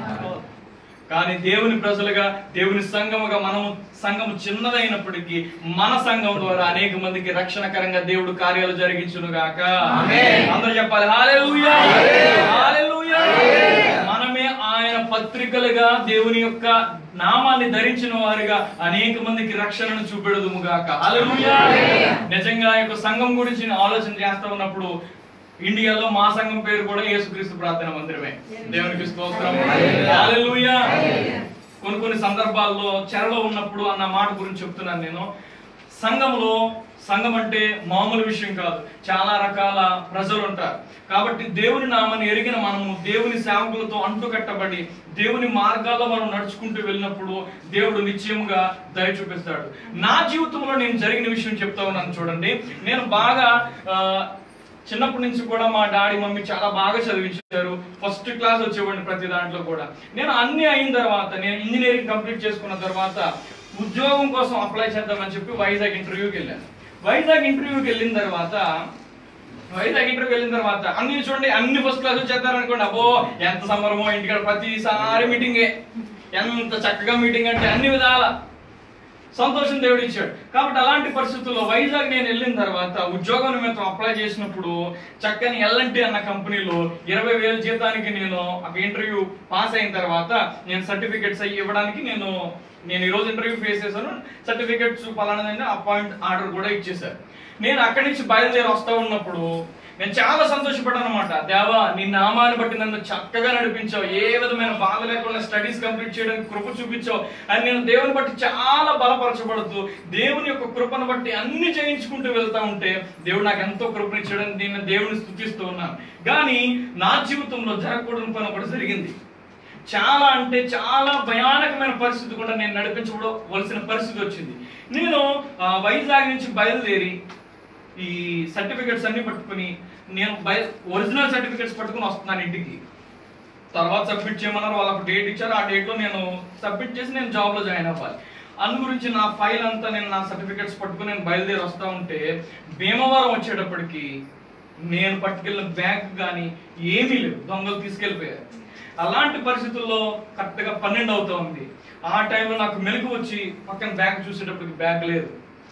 కానీ దేవుని ప్రజలుగా దేవుని సంఘముగా మనము సంఘము చిన్నదైనప్పటికీ మన సంఘం ద్వారా అనేక మందికి రక్షణకరంగా దేవుడు కార్యాలు జరిగించును గాక అందరూ చెప్పాలి హల్లెలూయా హల్లెలూయా మనమే ఆయన పత్రికలుగా దేవుని యొక్క నామాన్ని ధరించిన వారుగా అనేక మందికి రక్షణను చూపెడదుము గాక హల్లెలూయా నిజంగా ఆ యొక్క సంఘం గురించి నేను ఆలోచన చేస్తా ఉన్నప్పుడు ఇండియాలో మా సంఘం పేరు కూడా యేసుక్రీస్తు ప్రార్థన మందిరమే దేవునికి స్తోత్రం హల్లెలూయా కొన్ని కొన్ని సందర్భాల్లో చెరలో ఉన్నప్పుడు అన్న మాట గురించి చెప్తున్నాను నేను సంఘంలో సంఘం అంటే మామూలు విషయం కాదు చాలా రకాల ప్రజలు ఉంటారు కాబట్టి దేవుని నామని ఎరిగిన మనము దేవుని సేవకులతో అంటుకట్టబడి దేవుని మార్గాల్లో మనం నడుచుకుంటూ వెళ్ళినప్పుడు దేవుడు నిశ్చయముగా దయ చూపిస్తాడు నా జీవితంలో నేను జరిగిన విషయం చెప్తా ఉన్నాను చూడండి నేను బాగా ఆ, చిన్నప్పటి నుంచి కూడా మా డాడీ మమ్మీ చాలా బాగా చదివించారు ఫస్ట్ క్లాస్ వచ్చేవాడిని ప్రతి దాంట్లో కూడా నేను అన్ని అయిన తర్వాత నేను ఇంజనీరింగ్ కంప్లీట్ చేసుకున్న తర్వాత ఉద్యోగం కోసం అప్లై చేద్దామని చెప్పి వైజాగ్ ఇంటర్వ్యూకి వెళ్ళాను వైజాగ్ ఇంటర్వ్యూకి వెళ్ళిన తర్వాత వైజాగ్ ఇంటర్వ్యూకి వెళ్ళిన తర్వాత అన్ని చూడండి అన్ని ఫస్ట్ క్లాస్ వచ్చేస్తారనుకోండి అబ్బో ఎంత సంబరమో ఇంటికాడ ప్రతిసారి మీటింగే ఎంత చక్కగా మీటింగ్ అంటే అన్ని విధాల సంతోషం దేవుడు ఇచ్చాడు కాబట్టి అలాంటి పరిస్థితుల్లో వైజాగ్ నేను వెళ్ళిన తర్వాత ఉద్యోగం నిమిత్తం అప్లై చేసినప్పుడు చక్కని ఎల్ఎన్టీ అన్న కంపెనీలో ఇరవై వేల జీతానికి నేను అక్కడ ఇంటర్వ్యూ పాస్ అయిన తర్వాత నేను సర్టిఫికెట్స్ అయ్యి ఇవ్వడానికి నేను నేను ఈ రోజు ఇంటర్వ్యూ ఫేస్ చేశాను సర్టిఫికెట్స్ పలానా అపాయింట్ ఆర్డర్ కూడా ఇచ్చేసారు నేను అక్కడి నుంచి బయలుదేరి వస్తా ఉన్నప్పుడు నేను చాలా సంతోషపడ్డాను అనమాట దేవా నీ నామాన్ని బట్టి నన్ను చక్కగా నడిపించావు ఏ విధమైన బాధ లేకుండా స్టడీస్ కంప్లీట్ చేయడానికి కృప చూపించావు అని నేను దేవుని బట్టి చాలా బలపరచబడుతూ దేవుని యొక్క కృపను బట్టి అన్ని జయించుకుంటూ వెళ్తా ఉంటే దేవుడు నాకు ఎంతో కృపనిచ్చాడని నేను దేవుని స్థుతిస్తూ ఉన్నాను కానీ నా జీవితంలో జరగకూడని పని ఒకటి జరిగింది చాలా అంటే చాలా భయానకమైన పరిస్థితి కూడా నేను నడిపించవలసిన పరిస్థితి వచ్చింది నేను ఆ, వైజాగ్ నుంచి బయలుదేరి ఈ సర్టిఫికెట్స్ అన్ని పట్టుకుని నేను బయ ఒరిజినల్ సర్టిఫికెట్స్ పట్టుకుని వస్తున్నాను ఇంటికి తర్వాత సబ్మిట్ చేయమన్నారు వాళ్ళకి డేట్ ఇచ్చారు ఆ డేట్లో నేను సబ్మిట్ చేసి నేను జాబ్లో జాయిన్ అవ్వాలి అందు గురించి నా ఫైల్ అంతా నేను నా సర్టిఫికెట్స్ పట్టుకుని నేను బయలుదేరి వస్తా ఉంటే భీమవరం వచ్చేటప్పటికి నేను పట్టుకెళ్ళిన బ్యాగ్ కానీ ఏమీ లేవు దొంగలు తీసుకెళ్ళిపోయారు అలాంటి పరిస్థితుల్లో కరెక్ట్గా పన్నెండు అవుతా ఉంది ఆ టైంలో నాకు మెలకు వచ్చి పక్కన బ్యాగ్ చూసేటప్పటికి బ్యాగ్ లేదు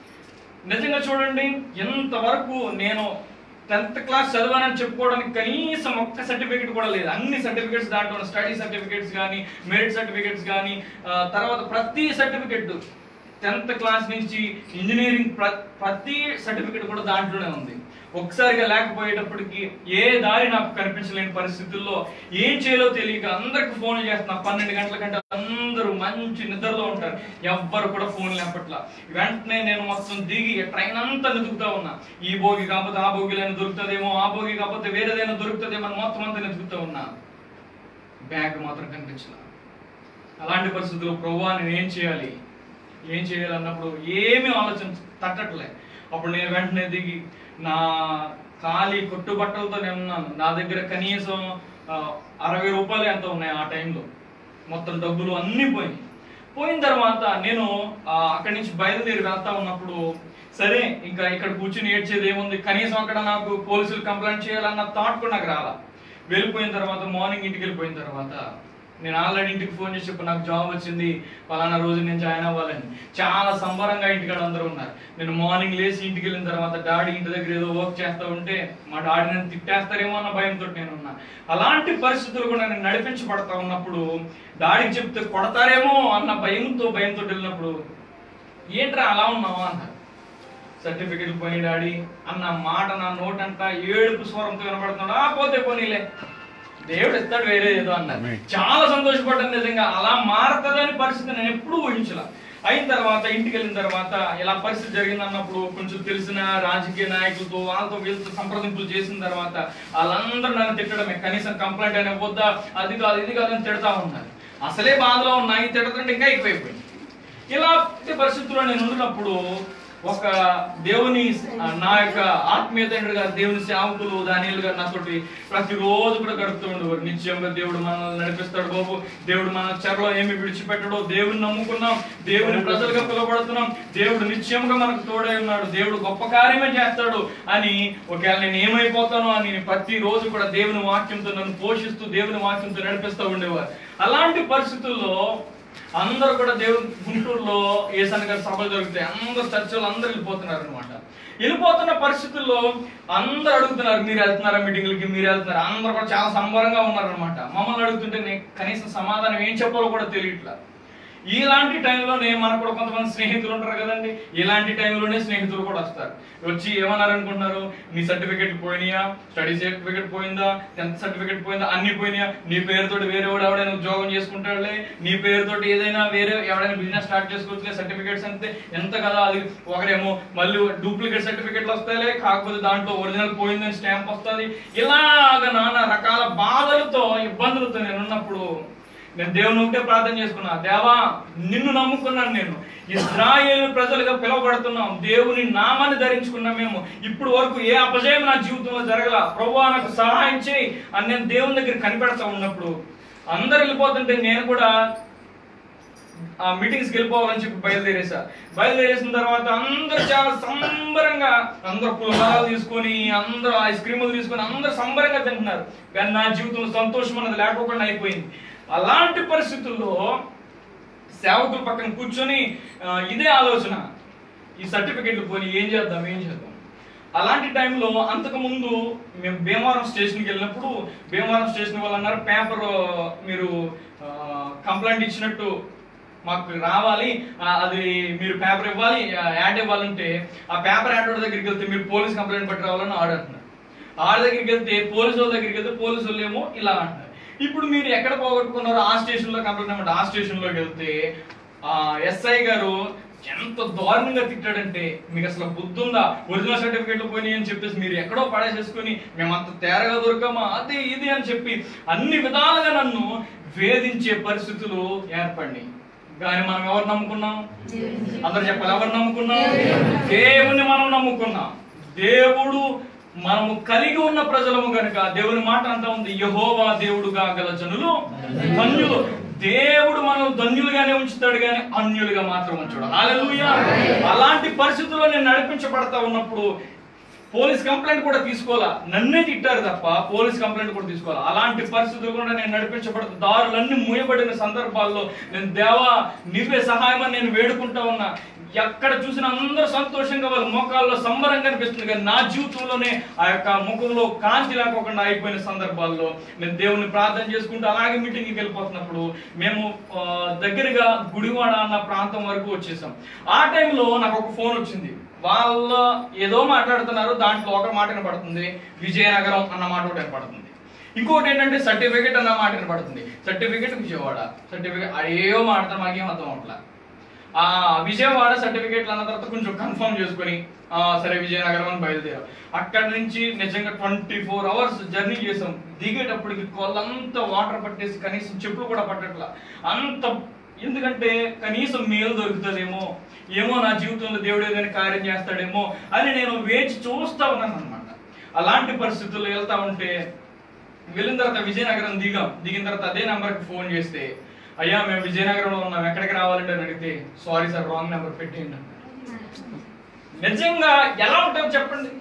నిజంగా చూడండి ఎంతవరకు నేను టెన్త్ క్లాస్ చదివానని చెప్పుకోవడానికి కనీసం ఒక్క సర్టిఫికేట్ కూడా లేదు అన్ని సర్టిఫికేట్స్ దాంట్లో స్టడీ సర్టిఫికేట్స్ కానీ మెరిట్ సర్టిఫికేట్స్ కానీ తర్వాత ప్రతి సర్టిఫికెట్ టెన్త్ క్లాస్ నుంచి ఇంజనీరింగ్ ప్ర- ప్రతి సర్టిఫికెట్ కూడా దాంట్లోనే ఉంది ఒక్కసారిగా లేకపోయేటప్పటికి ఏ దారి నాకు కనిపించలేని పరిస్థితుల్లో ఏం చేయాలో తెలియక అందరికి ఫోన్ చేస్తున్నా పన్నెండు గంటల కంటే అందరూ మంచి నిద్రలో ఉంటారు ఎవ్వరు కూడా ఫోన్ లేపట్లా వెంటనే నేను మొత్తం దిగి ట్రైన్ అంతా వెతుకుతా ఉన్నా ఈ భోగి కాకపోతే ఆ భోగిలైనా దొరుకుతుందేమో ఆ భోగి కాకపోతే వేరేదైనా దొరుకుతుందేమో అని మొత్తం అంతా వెతుకుతా ఉన్నా బ్యాగ్ మాత్రం కనిపించలా అలాంటి పరిస్థితుల్లో ప్రభు నేను ఏం చేయాలి ఏం చేయాలి అన్నప్పుడు ఏమీ ఆలోచన తట్టట్లే అప్పుడు నేను వెంటనే దిగి నా ఖాళీ కొట్టు బట్టలతో నేను ఉన్నాను నా దగ్గర కనీసం ఆ, అరవై రూపాయలు ఎంత ఉన్నాయి ఆ టైంలో మొత్తం డబ్బులు అన్నీ పోయినాయి పోయిన తర్వాత నేను ఆ, అక్కడి నుంచి బయలుదేరి వెళ్తా ఉన్నప్పుడు సరే ఇంకా ఇక్కడ కూర్చుని ఏడ్చేది ఏముంది కనీసం అక్కడ నాకు పోలీసులు కంప్లైంట్ చేయాలన్న థాట్ కూడా నాకు రాలా వెళ్ళిపోయిన తర్వాత మార్నింగ్ ఇంటికి వెళ్ళిపోయిన తర్వాత నేను ఆల్రెడీ ఇంటికి ఫోన్ చేసి చెప్పు నాకు జాబ్ వచ్చింది పలానా రోజు నేను జాయిన్ అవ్వాలని చాలా సంబరంగా ఇంటికాడ అందరూ ఉన్నారు నేను మార్నింగ్ లేచి ఇంటికి వెళ్ళిన తర్వాత డాడీ ఇంటి దగ్గర ఏదో వర్క్ చేస్తూ ఉంటే మా డాడీ నన్ను తిట్టేస్తారేమో అన్న భయంతో నేను ఉన్నా అలాంటి పరిస్థితులు కూడా నేను నడిపించబడతా ఉన్నప్పుడు డాడీకి చెప్తే కొడతారేమో అన్న భయంతో భయంతో వెళ్ళినప్పుడు ఏంట్రా అలా ఉన్నావు అన్నారు సర్టిఫికెట్ పోయి డాడీ అన్న మాట నా నోటంట ఏడుపు స్వరంతో వినపడుతున్నాడు ఆ పోతే పోనీలే దేవుడు ఇస్తాడు వేరే ఏదో అన్నారు చాలా సంతోషపడ్డాను నిజంగా అలా మారుతుందని పరిస్థితి నేను ఎప్పుడూ ఊహించలా అయిన తర్వాత ఇంటికి వెళ్ళిన తర్వాత ఇలా పరిస్థితి జరిగింది అన్నప్పుడు కొంచెం తెలిసిన రాజకీయ నాయకులతో వాళ్ళతో వీళ్ళతో సంప్రదింపులు చేసిన తర్వాత వాళ్ళందరూ నన్ను తిట్టడమే కనీసం కంప్లైంట్ అయినా వద్దా అది కాదు ఇది కాదు అని తిడతా ఉన్నారు అసలే బాధలో ఉన్నాయి తిడుతుంటే ఇంకా ఎక్కువైపోయింది ఇలా పరిస్థితుల్లో నేను ఉండినప్పుడు ఒక దేవుని ఆ, నా యొక్క ఆత్మీయ తండ్రి గారు దేవుని సేవకులు దానిలు గారు నాతోటి ప్రతిరోజు కూడా గడుపుతూ ఉండేవారు నిత్యంగా దేవుడు మనల్ని నడిపిస్తాడు బాబు దేవుడు మన చెరలో ఏమి విడిచిపెట్టడు దేవుని నమ్ముకున్నాం దేవుని ప్రజలుగా పిలువబడుతున్నాం దేవుడు నిత్యంగా మనకు తోడై ఉన్నాడు దేవుడు గొప్ప కార్యమే చేస్తాడు అని ఒకవేళ నేను ఏమైపోతానో అని ప్రతి రోజు కూడా దేవుని వాక్యంతో నన్ను పోషిస్తూ దేవుని వాక్యంతో నడిపిస్తూ ఉండేవారు అలాంటి పరిస్థితుల్లో అందరూ కూడా దేవుని గుంటూరులో ఏసన్ గారి సభలు జరుగుతాయి అందరు చర్చలు అందరూ వెళ్ళిపోతున్నారు అనమాట వెళ్ళిపోతున్న పరిస్థితుల్లో అందరూ అడుగుతున్నారు మీరు వెళ్తున్నారా మీటింగ్లకి మీరు వెళ్తున్నారా అందరూ కూడా చాలా సంబరంగా ఉన్నారనమాట మమ్మల్ని అడుగుతుంటే నేను కనీసం సమాధానం ఏం చెప్పాలో కూడా తెలియట్లా ఇలాంటి టైంలోనే మనకు కూడా కొంతమంది స్నేహితులు ఉంటారు కదండి ఇలాంటి టైంలోనే స్నేహితులు కూడా వస్తారు వచ్చి ఏమన్నారు అనుకుంటున్నారు నీ సర్టిఫికెట్ పోయినాయా స్టడీ సర్టిఫికెట్ పోయిందా టెన్త్ సర్టిఫికెట్ పోయిందా అన్ని పోయినాయా నీ పేరుతోటి వేరే వాడు ఎవడైనా ఉద్యోగం చేసుకుంటాడులే నీ పేరుతోటి ఏదైనా వేరే ఎవడైనా బిజినెస్ స్టార్ట్ చేసుకోవచ్చు సర్టిఫికెట్స్ అంతే ఎంత కదా అది ఒకరేమో మళ్ళీ డూప్లికేట్ సర్టిఫికెట్లు వస్తాయిలే కాకపోతే దాంట్లో ఒరిజినల్ పోయిందని స్టాంప్ వస్తుంది ఇలాగ నానా రకాల బాధలతో ఇబ్బందులతో నేను ఉన్నప్పుడు నేను దేవుని ఒకటే ప్రార్థన చేసుకున్నా దేవా నిన్ను నమ్ముకున్నాను నేను ఇజ్రాయేల్ ప్రజలుగా పిలువబడుతున్నాం దేవుని నామాన్ని ధరించుకున్నాం మేము ఇప్పుడు వరకు ఏ అపజయం నా జీవితంలో జరగల ప్రభు నాకు సహాయం చేయి అని నేను దేవుని దగ్గర కనిపెడతా ఉన్నప్పుడు అందరు వెళ్ళిపోతుంటే నేను కూడా ఆ మీటింగ్స్కి వెళ్ళిపోవాలని చెప్పి బయలుదేరేసా బయలుదేరేసిన తర్వాత అందరూ చాలా సంబరంగా అందరూ పులహారాలు తీసుకొని అందరూ ఐస్ క్రీములు తీసుకొని అందరూ సంబరంగా తింటున్నారు కానీ నా జీవితంలో సంతోషం అన్నది లేకోకుండా అయిపోయింది అలాంటి పరిస్థితుల్లో సేవకుల పక్కన కూర్చొని ఆ, ఇదే ఆలోచన ఈ సర్టిఫికెట్లు పోని ఏం చేద్దాం ఏం చేద్దాం అలాంటి టైంలో అంతకు ముందు మేము భీమవరం స్టేషన్కి వెళ్ళినప్పుడు భీమవరం స్టేషన్ వాళ్ళు అన్నారు పేపర్ మీరు కంప్లైంట్ ఇచ్చినట్టు మాకు రావాలి ఆ, అది మీరు పేపర్ ఇవ్వాలి ఆ, యాడ్ ఇవ్వాలంటే ఆ పేపర్ యాడ్ వాళ్ళ దగ్గరికి వెళ్తే మీరు పోలీస్ కంప్లైంట్ పట్టి రావాలని ఆర్డర్ అంటున్నారు ఆడ దగ్గరికి వెళ్తే పోలీసు వాళ్ళ దగ్గరికి వెళ్తే పోలీసు వాళ్ళు ఏమో ఇలా అంటారు ఇప్పుడు మీరు ఎక్కడ పోగొట్టుకున్నారో ఆ స్టేషన్ లో కంప్లైంట్ అన్నమాట ఆ స్టేషన్ లోకి వెళ్తే ఆ ఎస్ఐ గారు ఎంత దారుణంగా తిట్టాడంటే మీకు అసలు బుద్ధి ఉందా ఒరిజినల్ సర్టిఫికేట్లు పోయినాయి అని చెప్పేసి మీరు ఎక్కడో పడేసేసుకుని మేము అంత తేరగా దొరకమా అది ఇది అని చెప్పి అన్ని విధాలుగా నన్ను వేధించే పరిస్థితులు ఏర్పడినాయి కానీ మనం ఎవరు నమ్ముకున్నాం అందరు చెప్పాలి ఎవరు నమ్ముకున్నాం దేవుని మనం నమ్ముకున్నాం దేవుడు మనము కలిగి ఉన్న ప్రజలము గనుక దేవుని మాట అంతా ఉంది యహోవా దేవుడుగా గల జనులు ధన్యులు దేవుడు మనం ధన్యులుగానే ఉంచుతాడు కానీ అన్యులుగా మాత్రం ఉంచాడు హల్లెలూయా అలాంటి పరిస్థితుల్లో నేను నడిపించబడతా ఉన్నప్పుడు పోలీస్ కంప్లైంట్ కూడా తీసుకోవాలా నన్నే తిట్టారు తప్ప పోలీస్ కంప్లైంట్ కూడా తీసుకోవాలా అలాంటి పరిస్థితులు కూడా నేను నడిపించబడతా దారులన్నీ మూయబడిన సందర్భాల్లో నేను దేవా నీవే సహాయం అని నేను వేడుకుంటా ఉన్నా ఎక్కడ చూసినా అందరూ సంతోషంగా వాళ్ళ మోకాల్లో సంబరం కనిపిస్తుంది కానీ నా జీవితంలోనే ఆ యొక్క ముఖంలో కాంతి లేకోకుండా అయిపోయిన సందర్భాల్లో నేను దేవుని ప్రార్థన చేసుకుంటూ అలాగే మీటింగ్కి వెళ్ళిపోతున్నప్పుడు మేము ఆ, దగ్గరగా గుడివాడ అన్న ప్రాంతం వరకు వచ్చేసాం ఆ టైంలో నాకు ఒక ఫోన్ వచ్చింది వాళ్ళ ఏదో మాట్లాడుతున్నారు దాంట్లో ఒక మాట వినపడుతుంది విజయనగరం అన్న మాట ఒకటి వినపడుతుంది ఇంకోటి ఏంటంటే సర్టిఫికేట్ అన్న మాట వినపడుతుంది సర్టిఫికేట్ విజయవాడ సర్టిఫికేట్ ఏవో మాట్లాడతారు మాకేం అర్థం అవట్లా ఆ విజయవాడ సర్టిఫికేట్లు అన్న తర్వాత కొంచెం కన్ఫర్మ్ చేసుకొని ఆ, సరే విజయనగరం అని బయలుదేరాం అక్కడ నుంచి నిజంగా ట్వంటీ ఫోర్ అవర్స్ జర్నీ చేసాం దిగేటప్పటికి కొల్లంతా వాటర్ పట్టేసి కనీసం చెప్పులు కూడా పట్టట్లా అంత ఎందుకంటే కనీసం మేలు దొరుకుతుందేమో ఏమో నా జీవితంలో దేవుడు ఏదైనా కార్యం చేస్తాడేమో అని నేను వేచి చూస్తా ఉన్నాను అనమాట అలాంటి పరిస్థితుల్లో వెళ్తా ఉంటే వెళ్ళిన తర్వాత విజయనగరం దిగాం దిగిన తర్వాత అదే నెంబర్కి ఫోన్ చేస్తే అయ్యా మేము విజయనగరంలో ఉన్నాం ఎక్కడికి రావాలంటే అని అడిగితే సారీ సార్ రాంగ్ నెంబర్ పెట్టేయండి అన్నారు. నిజంగా ఎలా ఉంటావు చెప్పండి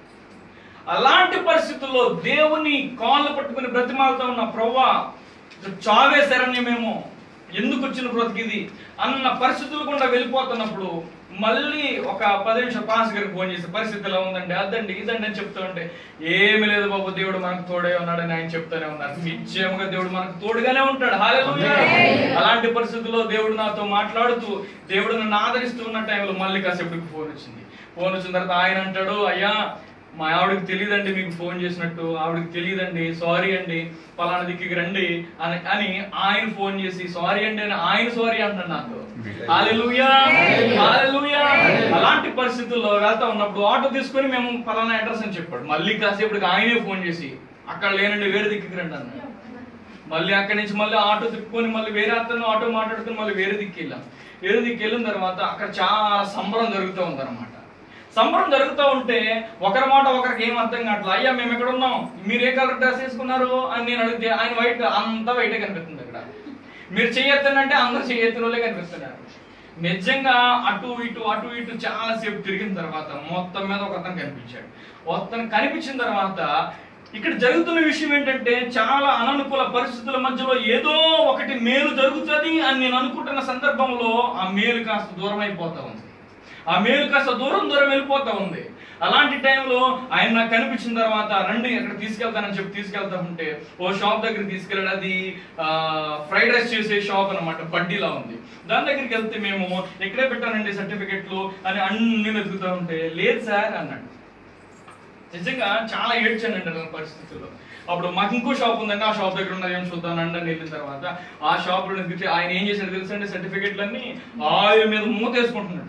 అలాంటి పరిస్థితుల్లో దేవుని కాళ్ళు పట్టుకుని బ్రతిమాలుతా ఉన్న ప్రవ్వా చావే శరణ్యమేమో ఎందుకు వచ్చిన బ్రతికిది అన్న పరిస్థితులు గుండా వెళ్ళిపోతున్నప్పుడు మళ్ళీ ఒక పది నిమిషం పాస్ గారికి ఫోన్ చేసి పరిస్థితి ఎలా ఉందండి అదండి ఇదండి అని చెప్తూ ఉంటే ఏమి లేదు బాబు దేవుడు మనకు తోడే ఉన్నాడని ఆయన చెప్తూనే ఉన్నారు నిశ్చయముగా దేవుడు మనకు తోడుగానే ఉంటాడు హల్లెలూయా అలాంటి పరిస్థితుల్లో దేవుడు నాతో మాట్లాడుతూ దేవుడు నన్ను ఆదరిస్తూ ఉన్న టైంలో మళ్ళీ కాసేపటికి ఫోన్ వచ్చింది ఫోన్ వచ్చిన తర్వాత ఆయన అంటాడు అయ్యా మా ఆవిడకి తెలియదండి మీకు ఫోన్ చేసినట్టు ఆవిడకి తెలియదండి సారీ అండి పలానా దిక్కి రండి అని అని ఆయన ఫోన్ చేసి సారీ అండి అని ఆయన సారీ అంటాడు నాకు హల్లెలూయా హల్లెలూయా అలాంటి పరిస్థితుల్లో వెళ్తా ఉన్నప్పుడు ఆటో తీసుకొని మేము పలానా అడ్రస్ అని చెప్పాడు మళ్ళీ కాసేపటికి ఆయనే ఫోన్ చేసి అక్కడ లేనండి వేరే దిక్కుకి రండి అన్నాడు మళ్ళీ అక్కడి నుంచి మళ్ళీ ఆటో తిప్పుకొని మళ్ళీ వేరే అతను ఆటో మాట్లాడుకుని మళ్ళీ వేరే దిక్కు వెళ్ళాం వేరే దిక్కు వెళ్ళిన తర్వాత అక్కడ చాలా సంబరం జరుగుతూ ఉందన్నమాట సంబరం జరుగుతూ ఉంటే ఒకరి మాట ఒకరికి ఏం అర్థం కావట్లేదు అయ్యా మేము ఎక్కడ ఉన్నాం మీరు ఏ కలర్ డ్రెస్ వేసుకున్నారు అని నేను అడిగితే ఆయన వైట్ అంతా వైటే కనిపిస్తుంది అక్కడ మీరు చెయ్యొద్దనంటే అందరూ చెయ్యెత్తిన వాళ్ళే కనిపిస్తున్నారు నిజంగా అటు ఇటు అటు ఇటు చాలా సేపు తిరిగిన తర్వాత మొత్తం మీద ఒక అతను కనిపించాడు అతను కనిపించిన తర్వాత ఇక్కడ జరుగుతున్న విషయం ఏంటంటే చాలా అననుకూల పరిస్థితుల మధ్యలో ఏదో ఒకటి మేలు జరుగుతుంది అని నేను అనుకుంటున్న సందర్భంలో ఆ మేలు కాస్త దూరం అయిపోతా ఉంది ఆ మేలు కాస్త దూరం దూరం వెళ్ళిపోతా ఉంది అలాంటి టైంలో ఆయన నాకు కనిపించిన తర్వాత రండి అక్కడ తీసుకెళ్తానని చెప్పి తీసుకెళ్తా ఉంటే ఓ షాప్ దగ్గర తీసుకెళ్ళాడు అది ఫ్రైడ్ రైస్ చేసే షాప్ అన్నమాట బడ్డీలా ఉంది దాని దగ్గరికి వెళ్తే మేము ఎక్కడే పెట్టానండి సర్టిఫికెట్లు అని అన్ని వెతుకుతా ఉంటే లేదు సార్ అన్నాడు నిజంగా చాలా ఏడ్చానండి నా పరిస్థితుల్లో అప్పుడు మాకు ఇంకో షాప్ ఉందండి ఆ షాప్ దగ్గర ఉన్నది ఏం చూద్దానండి అని వెళ్ళిన తర్వాత ఆ షాప్ లో దిగితే ఆయన ఏం చేశాడు తెలుసండి సర్టిఫికెట్లన్నీ ఆయిల్ మీద మూతేసుకుంటున్నాడు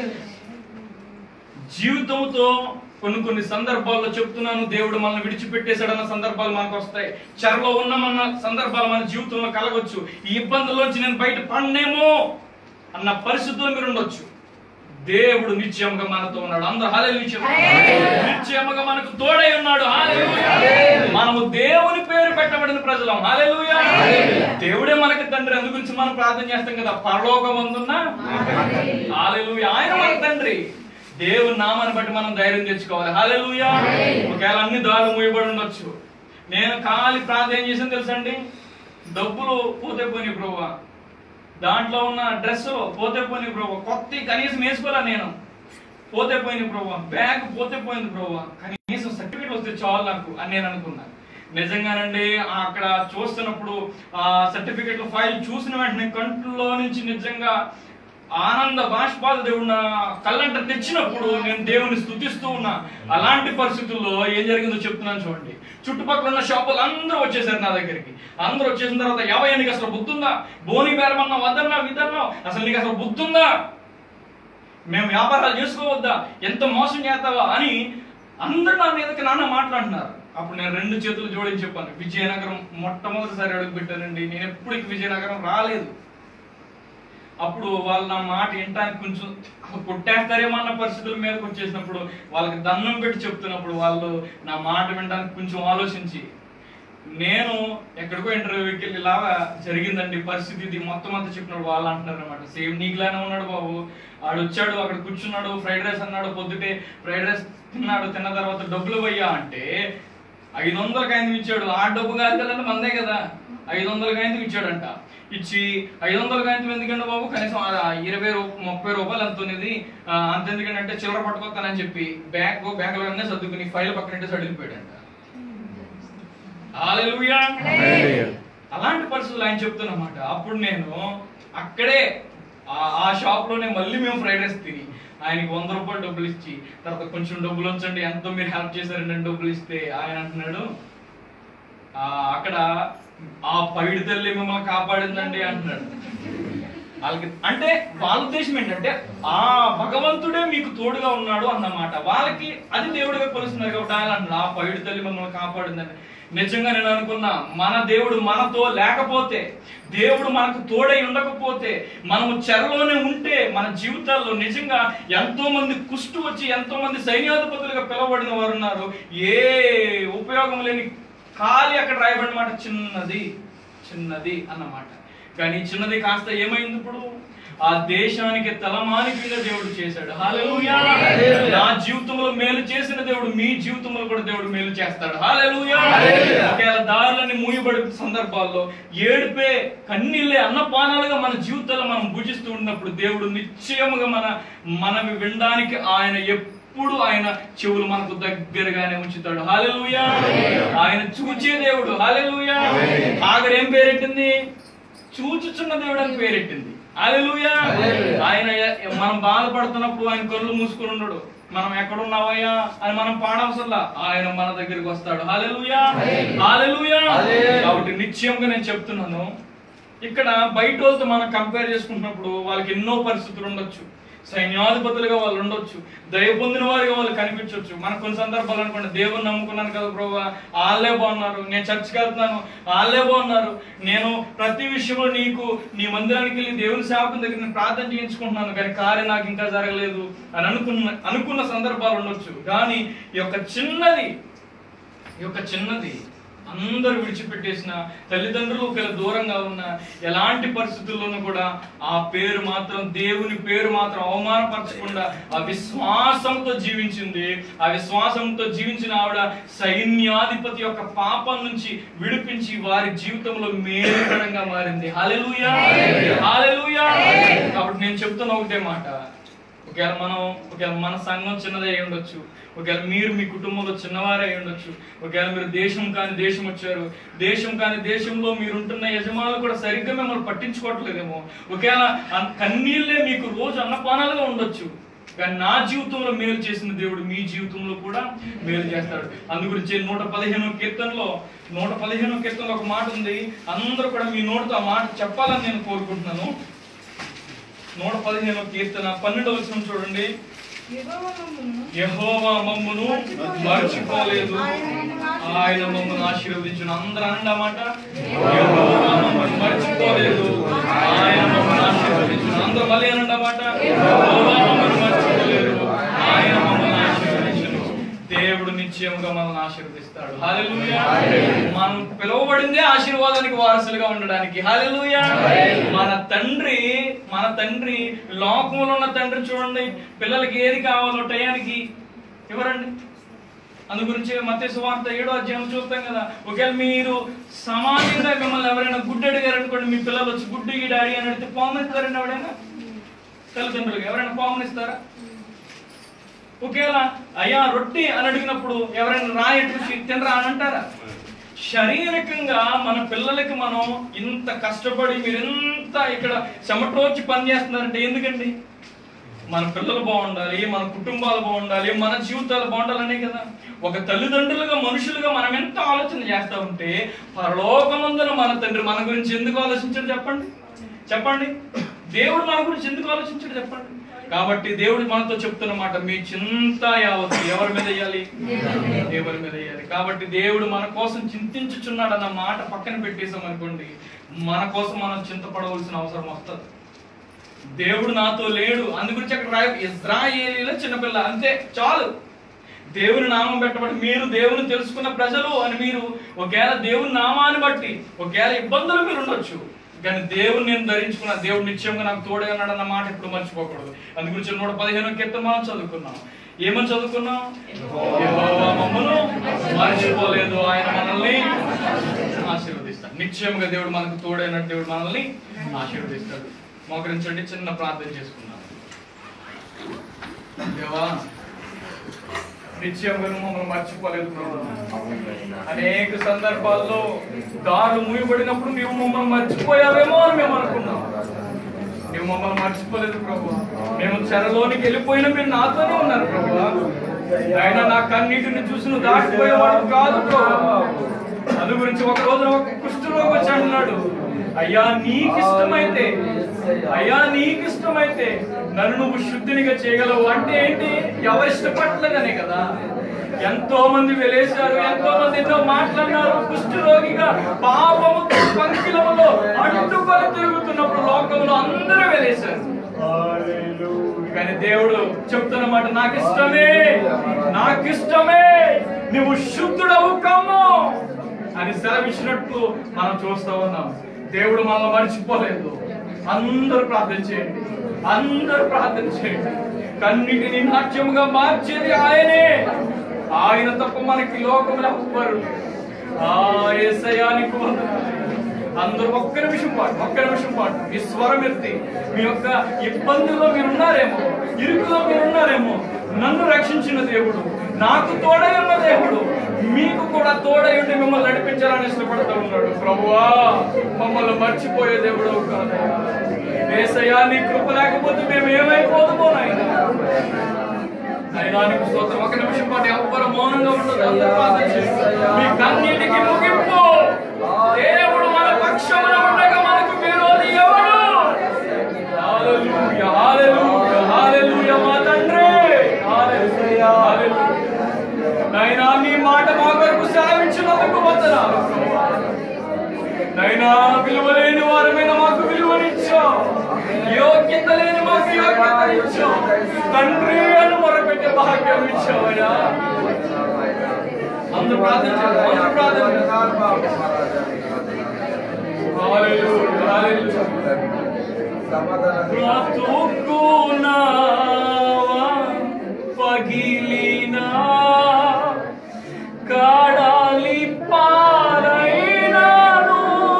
జీవితంతో కొన్ని కొన్ని సందర్భాల్లో చెప్తున్నాను దేవుడు మనల్ని విడిచిపెట్టేశాడన్న సందర్భాలు మనకు వస్తాయి చెరలో ఉన్నామన్న సందర్భాలు మన జీవితంలో కలగొచ్చు ఈ ఇబ్బందుల్లోంచి నేను బయట పడినేమో అన్న పరిస్థితుల్లో మీరు ఉండొచ్చు దేవుడు నిత్యముగా మనతో ఉన్నాడు అందరూ హల్లెలూయా నిత్యముగా మనకు తోడై ఉన్నాడు హల్లెలూయా మనము దేవుని పేరు పెట్టబడిన ప్రజలం హల్లెలూయా దేవుడే మనకి తండ్రి అందు గురించి మనం ప్రార్థన చేస్తాం కదా పరలోకమందున్న హల్లెలూయా ఆయన మన తండ్రి దేవుని నామాన్ని బట్టి మనం ధైర్యం తెచ్చుకోవాలి హల్లెలూయా ఒకవేళ అన్ని దారులు మూయబడి ఉండొచ్చు నేను ఖాళీ ప్రార్థన చేసాను తెలుసండి డబ్బులు పోతే పోయి ప్రభువా దాంట్లో ఉన్న డ్రెస్ పోతే పోయింది ప్రభు కొత్త కనీసం వేసుకోలే నేను పోతే పోయింది ప్రభు బ్యాగ్ పోతే పోయింది ప్రభు కనీసం సర్టిఫికేట్ వస్తే చాలు నాకు అని నేను అనుకున్నా నిజంగానండి ఆ అక్కడ చూస్తున్నప్పుడు ఆ సర్టిఫికేట్ ఫైల్ చూసిన వెంటనే కంట్లో నుంచి నిజంగా ఆనంద బాష్పాలు దేవుడు నా కళ్ళంట తెచ్చినప్పుడు నేను దేవుని స్తుతిస్తూ ఉన్నా అలాంటి పరిస్థితుల్లో ఏం జరిగిందో చెప్తున్నాను చూడండి చుట్టుపక్కల ఉన్న షాపులు అందరూ వచ్చేసారు నా దగ్గరికి అందరూ వచ్చేసిన తర్వాత ఎవయ్య నీకు అసలు బుద్ధి ఉందా బోని బేరమన్నా వద్దన్నా విదన్నా అసలు నీకు అసలు బుద్ధి ఉందా మేము వ్యాపారాలు చేసుకోవద్దా ఎంత మోసం చేస్తావా అని అందరూ నా మీదకి నాన్న మాట్లాడుతున్నారు అప్పుడు నేను రెండు చేతులు జోడించి చెప్పాను విజయనగరం మొట్టమొదటిసారి అడుగు పెట్టానండి నేను ఎప్పుడు విజయనగరం రాలేదు అప్పుడు వాళ్ళు నా మాట వినటానికి కొంచెం కొట్టేస్తారేమో అన్న పరిస్థితుల మీదకి వచ్చేసినప్పుడు వాళ్ళకి దండం పెట్టి చెప్తున్నప్పుడు వాళ్ళు నా మాట వినడానికి కొంచెం ఆలోచించి నేను ఎక్కడికో ఇంటర్వ్యూకి వెళ్ళి ఇలాగా జరిగిందండి పరిస్థితి ఇది మొత్తం అంతా చెప్పినప్పుడు వాళ్ళు అంటున్నారు అనమాట సేమ్ నీకులానే ఉన్నాడు బాబు ఆడు వచ్చాడు అక్కడ కూర్చున్నాడు ఫ్రైడ్ రైస్ అన్నాడు పొద్దుటే ఫ్రైడ్ రైస్ తిన్నాడు తిన్న తర్వాత డబ్బులు పోయా అంటే ఐదు వందలకి ఆయన ఇచ్చాడు ఆ డబ్బు కాదు కదండి మందే కదా ఐదు వందలకి ఆయన ఇచ్చాడంట ఇచ్చి ఐదు వందలు కాగితం ఎందుకంటే బాబు కనీసం ఆ ఇరవై రూ ముప్పై రూపాయలు ఎంత ఉన్నది ఆ, అంత ఎందుకంటే అంటే చిల్లర పట్టుకొస్తానని చెప్పి బ్యాగ్ బ్యాగ్ లో సర్దుకుని ఫైల్ పక్కన సడిలిపోయాడంట హల్లెలూయా అలాంటి పరిస్థితులు ఆయన చెప్తున్నమాట అప్పుడు నేను అక్కడే ఆ- ఆ షాప్ లోనే మళ్ళీ మేము ఫ్రైడ్ రైస్ తిని ఆయనకి వంద రూపాయలు డబ్బులు ఇచ్చి తర్వాత కొంచెం డబ్బులు ఉంచండి ఎంతో మీరు హెల్ప్ చేశారండి అని డబ్బులు ఇస్తే ఆయన అంటున్నాడు "ఆ, అక్కడ ఆ పైడి తల్లి మిమ్మల్ని కాపాడిందండి అంటున్నాడు వాళ్ళకి అంటే వాళ్ళ ఉద్దేశం ఏంటంటే ఆ భగవంతుడే మీకు తోడుగా ఉన్నాడు అన్నమాట వాళ్ళకి అది దేవుడిగా కొలుస్తున్నారు కాబట్టి ఆయన అంటున్నాడు ఆ పైడి తల్లి మిమ్మల్ని కాపాడిందని నిజంగా నేను అనుకున్నా మన దేవుడు మనతో లేకపోతే దేవుడు మనకు తోడై ఉండకపోతే మనము చెరలోనే ఉంటే మన జీవితాల్లో నిజంగా ఎంతో మంది కుష్టు వచ్చి ఎంతో మంది సైన్యాధిపతులుగా పిలువబడిన వారు ఉన్నారు ఏ ఉపయోగం లేని ఖాళీ అక్కడ రాయబడిన మాట చిన్నది చిన్నది అన్నమాట కానీ చిన్నది కాస్త ఏమైంది ఇప్పుడు ఆ దేశానికి తలమానికంగా దేవుడు చేశాడు హల్లెలూయా నా జీవితంలో మేలు చేసిన దేవుడు మీ జీవితంలో కూడా దేవుడు మేలు చేస్తాడు హల్లెలూయా ఒకవేళ దారులన్నీ మూయబడి సందర్భాల్లో ఏడుపే కన్నీళ్ళే అన్నపానాలుగా మన జీవితాల్లో మనం భుజిస్తూ ఉన్నప్పుడు దేవుడు నిశ్చయముగా మన మనవి వినడానికి ఆయన ఎప్పుడు ఆయన చెవులు మనకు దగ్గరగానే ఉంచుతాడు హాలెలూయా ఆయన చూచే దేవుడు హాలెలూయా ఆగరు ఏం పేరెట్టింది చూచుచున్న దేవుడు అని పేరెట్టింది హాలెలూయా ఆయన ఎ- మనం బాధపడుతున్నప్పుడు ఆయన కళ్ళు మూసుకుని ఉండడు మనం ఎక్కడున్నావయ్యా అని మనం పాడవసల్లా ఆయన మన దగ్గరికి వస్తాడు హాలెలూయా హాలెలూయా కాబట్టి నిశ్చయంగా నేను చెప్తున్నాను ఇక్కడ బయట వాళ్ళతో మనం కంపేర్ చేసుకుంటున్నప్పుడు వాళ్ళకి ఎన్నో పరిస్థితులు ఉండొచ్చు సైన్యాధిపతులుగా వాళ్ళు ఉండొచ్చు దయ పొందిన వారిగా వాళ్ళు కనిపించవచ్చు మనకు కొన్ని సందర్భాలు అనుకోండి దేవుని నమ్ముకున్నాను కదా ప్రభు వాళ్ళే బాగున్నారు నేను చర్చికి వెళ్తున్నాను వాళ్ళే బాగున్నారు నేను ప్రతి విషయంలో నీకు నీ మందిరానికి వెళ్ళి దేవుని సేవకుని దగ్గర నేను ప్రార్థన చేయించుకుంటున్నాను కానీ కార్యం నాకు ఇంకా జరగలేదు అని అనుకున్న అనుకున్న సందర్భాలు ఉండొచ్చు కానీ ఈ యొక్క చిన్నది ఈ యొక్క చిన్నది అందరూ విడిచిపెట్టేసిన తల్లిదండ్రులు ఒకవేళ దూరంగా ఉన్న ఎలాంటి పరిస్థితుల్లోనూ కూడా ఆ పేరు మాత్రం దేవుని పేరు మాత్రం అవమానపరచకుండా ఆ విశ్వాసంతో జీవించింది ఆ విశ్వాసంతో జీవించిన ఆవిడ సైన్యాధిపతి యొక్క పాపం నుంచి విడిపించి వారి జీవితంలో మేలుకరంగా మారింది హల్లెలూయా హల్లెలూయా కాబట్టి నేను చెప్తున్న ఒకటే మాట ఒకవేళ మనం ఒకవేళ మన సంఘం చిన్నదే అయి ఉండొచ్చు ఒకవేళ మీరు మీ కుటుంబంలో చిన్నవారే అయి ఉండొచ్చు ఒకవేళ మీరు దేశం కాని దేశం వచ్చారు దేశం కాని దేశంలో మీరుంటున్న యజమానులు కూడా సరిగ్గా మిమ్మల్ని పట్టించుకోవట్లేదేమో ఒకవేళ అన్- కన్నీళ్ళే మీకు రోజు అన్నపానాలుగా ఉండొచ్చు కానీ నా జీవితంలో మేలు చేసిన దేవుడు మీ జీవితంలో కూడా మేలు చేస్తాడు అందు గురించి నూట పదిహేను కీర్తనలో నూట పదిహేను కీర్తనలో ఒక మాట ఉంది అందరూ కూడా మీ నోటితో ఆ మాట చెప్పాలని నేను కోరుకుంటున్నాను నూట పదిహేను కీర్తన పన్నెండవ వచనం చూడండి యెహోవా మమ్మును యెహోవా మమ్మును మర్చిపోలేదు ఆయన మమ్మల్ని ఆశీర్వదించిన అందరూ అనండి ఆ మాట యెహోవా మమ్మల్ని మర్చిపోలేదు ఆయన మమ్మల్ని ఆశీర్వదించిన అందరూ మళ్ళీ అనండి ఆ మాట యెహోవా మమ్మల్ని మర్చిపోలేదు ఆయన మమ్మల్ని ఆశీర్వదించును దేవుడు నిశ్చయముగా మనల్ని ఆశీర్వదిస్తాడు హల్లెలూయా మనం పిలువబడిందే ఆశీర్వాదానికి వారసులుగా ఉండడానికి హల్లెలూయా మన తండ్రి మన తండ్రి లోకంలో ఉన్న తండ్రి చూడండి పిల్లలకి ఏది కావాలో టయానికి ఇవ్వరండి అందు గురించి మత్స్య సువార్త ఏడో అధ్యాయం చూస్తాం కదా ఒకవేళ మీరు సమాజంగా మిమ్మల్ని ఎవరైనా గుడ్డు అడిగారు అనుకోండి మీ పిల్లలు వచ్చి గుడ్డు ఈ డాడీ అని అడిగితే పామునిస్తారండి ఎవరైనా తల్లిదండ్రులకు ఎవరైనా పామునిస్తారా ఒకవేళ అయ్యా రొట్టి అని అడిగినప్పుడు ఎవరైనా రాయి చూసి తినరా అని అంటారా శారీరకంగా మన పిల్లలకి మనం ఇంత కష్టపడి మీరు ఎంత ఇక్కడ చెమటోచి పని చేస్తున్నారంటే ఎందుకండి మన పిల్లలు బాగుండాలి మన కుటుంబాలు బాగుండాలి మన జీవితాలు బాగుండాలనే కదా ఒక తల్లిదండ్రులుగా మనుషులుగా మనం ఎంత ఆలోచన చేస్తా ఉంటే పరలోకమందున మన తండ్రి మన గురించి ఎందుకు ఆలోచించాడు చెప్పండి చెప్పండి దేవుడు మన గురించి ఎందుకు ఆలోచించాడు చెప్పండి కాబట్టి దేవుడు మనతో చెప్తున్న మాట మీ చింత యావత్తు ఎవరి మీద వేయాలి దేవుని మీద వేయాలి కాబట్టి దేవుడు మన కోసం చింతించుచున్నాడు అన్న మాట పక్కన పెట్టేసాం అనుకోండి మన కోసం మనం చింతపడవలసిన అవసరం వస్తుంది దేవుడు నాతో లేడు అందుగురించి అక్కడ రాయ ఇజ్రాయేలీల చిన్నపిల్ల అంతే చాలు దేవుని నామం పెట్టబడి మీరు దేవుని తెలుసుకున్న ప్రజలు అని మీరు ఒకవేళ దేవుని నామాన్ని బట్టి ఒకవేళ ఇబ్బందులు మీరు ఉండొచ్చు కానీ దేవుని నేను ధరించుకున్న దేవుడు నిశ్చయంగా నాకు తోడే ఉన్నాడు అన్న మాట ఇప్పుడు మర్చిపోకూడదు అందు గురించి నూట పదిహేను కీర్తన మనం చదువుకున్నాం ఏమని చదువుకున్నాం యెహోవా మమ్మను మర్చిపోలేదు ఆయన మనల్ని ఆశీర్వదిస్తాడు నిశ్చయముగా దేవుడు మనకు తోడైనట్టు దేవుడు మనల్ని ఆశీర్వదిస్తాడు మోకరించండి చిన్న ప్రార్థన చేసుకుందాం దేవా నిశ్చయంగా నువ్వు మమ్మల్ని మర్చిపోలేదు ప్రభు. అనేక సందర్భాల్లో దారులు మూయబడినప్పుడు నీవు మమ్మల్ని మర్చిపోయావేమో అని మేము అనుకున్నాం నువ్వు మమ్మల్ని మర్చిపోలేదు ప్రభు మేము చెరలోనికి వెళ్ళిపోయినా మీరు నాతోనే ఉన్నారు ప్రభు ఆయన నా కన్నీటిని చూసి నువ్వు దాటిపోయేవాడు కాదు ప్రభు అందు గురించి ఒక రోజున ఒక కుష్ఠరోగి వచ్చి అంటున్నాడు అయ్యా నీకు ఇష్టమైతే అయ్యా నీకు ఇష్టమైతే నన్ను నువ్వు శుద్ధినిగా చేయగలవు అంటే ఏంటి ఎవరు ఇష్టపడలేదనే కదా ఎంతో మంది వెలేశారు ఎంతో మంది ఎన్నో మాట్లాడినారు కుష్ఠరోగిగా పాపము పంకిలములో అడ్డుకొని తిరుగుతున్నప్పుడు లోకంలో అందరూ వెలేశారు కానీ దేవుడు చెప్తున్న మాట నాకు ఇష్టమే నాకు ఇష్టమే నువ్వు శుద్ధుడవు కమ్ము అని సెలవిచ్చినట్టు మనం చూస్తూ ఉన్నాం దేవుడు మనల్ని మర్చిపోలేదు అందరూ ప్రార్థన చేయండి అందరూ ప్రార్థన చేయండి కన్నిటిని నాట్యముగా మార్చేది ఆయనే ఆయన తప్ప మనకి లోకంలో ఎవ్వరు ఆ ఏసయానికి వందనాలు. అందరూ ఒక్క నిమిషం పాటు ఒక్క నిమిషం పాటు మీ స్వరం ఎత్తి మీ యొక్క ఇబ్బందుల్లో మీరు ఉన్నారేమో ఇరుకులో మీరు ఉన్నారేమో నన్ను రక్షించిన దేవుడు నాకు తోడై ఉన్న దేవుడు మీకు కూడా తోడై ఉండి మిమ్మల్ని నడిపించాలని ఇష్టపడుతూ ఉన్నాడు ప్రభువా మమ్మల్ని మర్చిపోయే దేవుడు కాదు ఏసయ్యా నీ కృప లేకపోతే మేము ఏమైపోతామో నాయన అయినానికి స్తోత్రం ఒక నిమిషం పాటు ఎవ్వరు మౌనంగా ఉండదు అందరూ ప్రార్థన చేయండి. మీ కన్నీటికి ముగింపు దేవుడు మన పక్షమున ఉండగా మనకు విరోధి ఎవడు హల్లెలూయా హల్లెలూయా హల్లెలూయా మా తండ్రి హల్లెలూయా హల్లెలూయా నైనా నీ మాట మా కొరకు సెలవిచ్చినందుకు వందనాలు నైనా విలువ లేని వారమైన మాకు విలువనిచ్చావు యోగ్యత లేని మాకు యోగ్యత ఇచ్చావు తండ్రి అని మొరపెట్టే భాగ్యం ఇచ్చావయ్యా అందరూ ప్రార్థించారు అందరూ ప్రార్థించారు హల్లెలూయా హల్లెలూయా బ్రతుకునావా పగిలినా కడాలి పారైనాను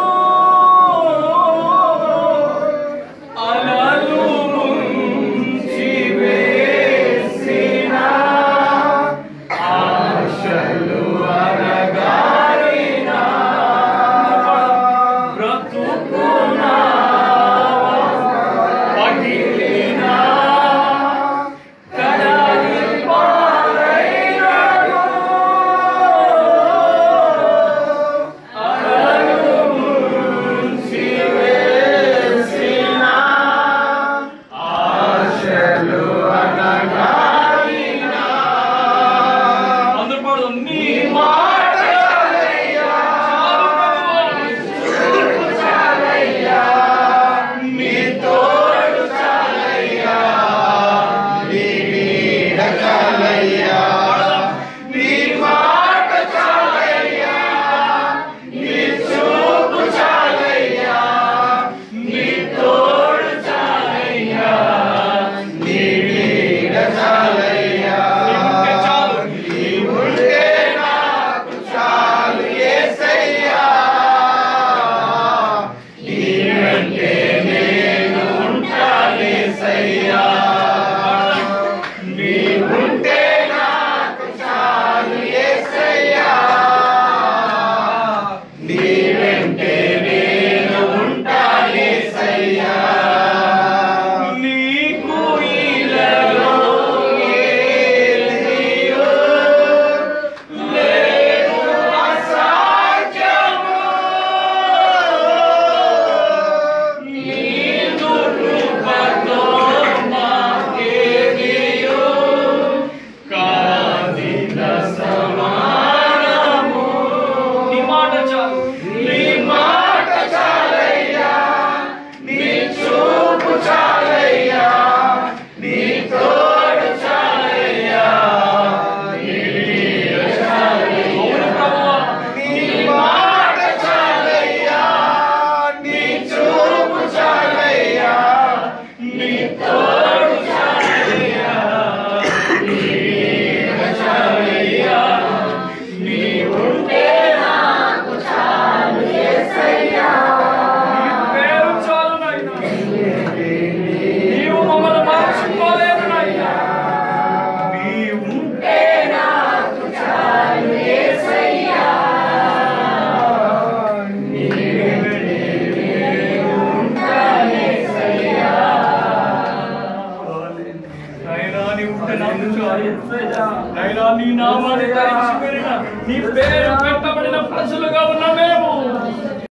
అలలు ముంచి వేసిన ఆశలు అనగారినా బ్రతుకునావా పగిలినా కడాలి పారైనాను నైనా నీ నామాన్ని ధరించి వెళ్ళిన నీ పేరు పెట్టబడిన ప్రజలుగా ఉన్న మేము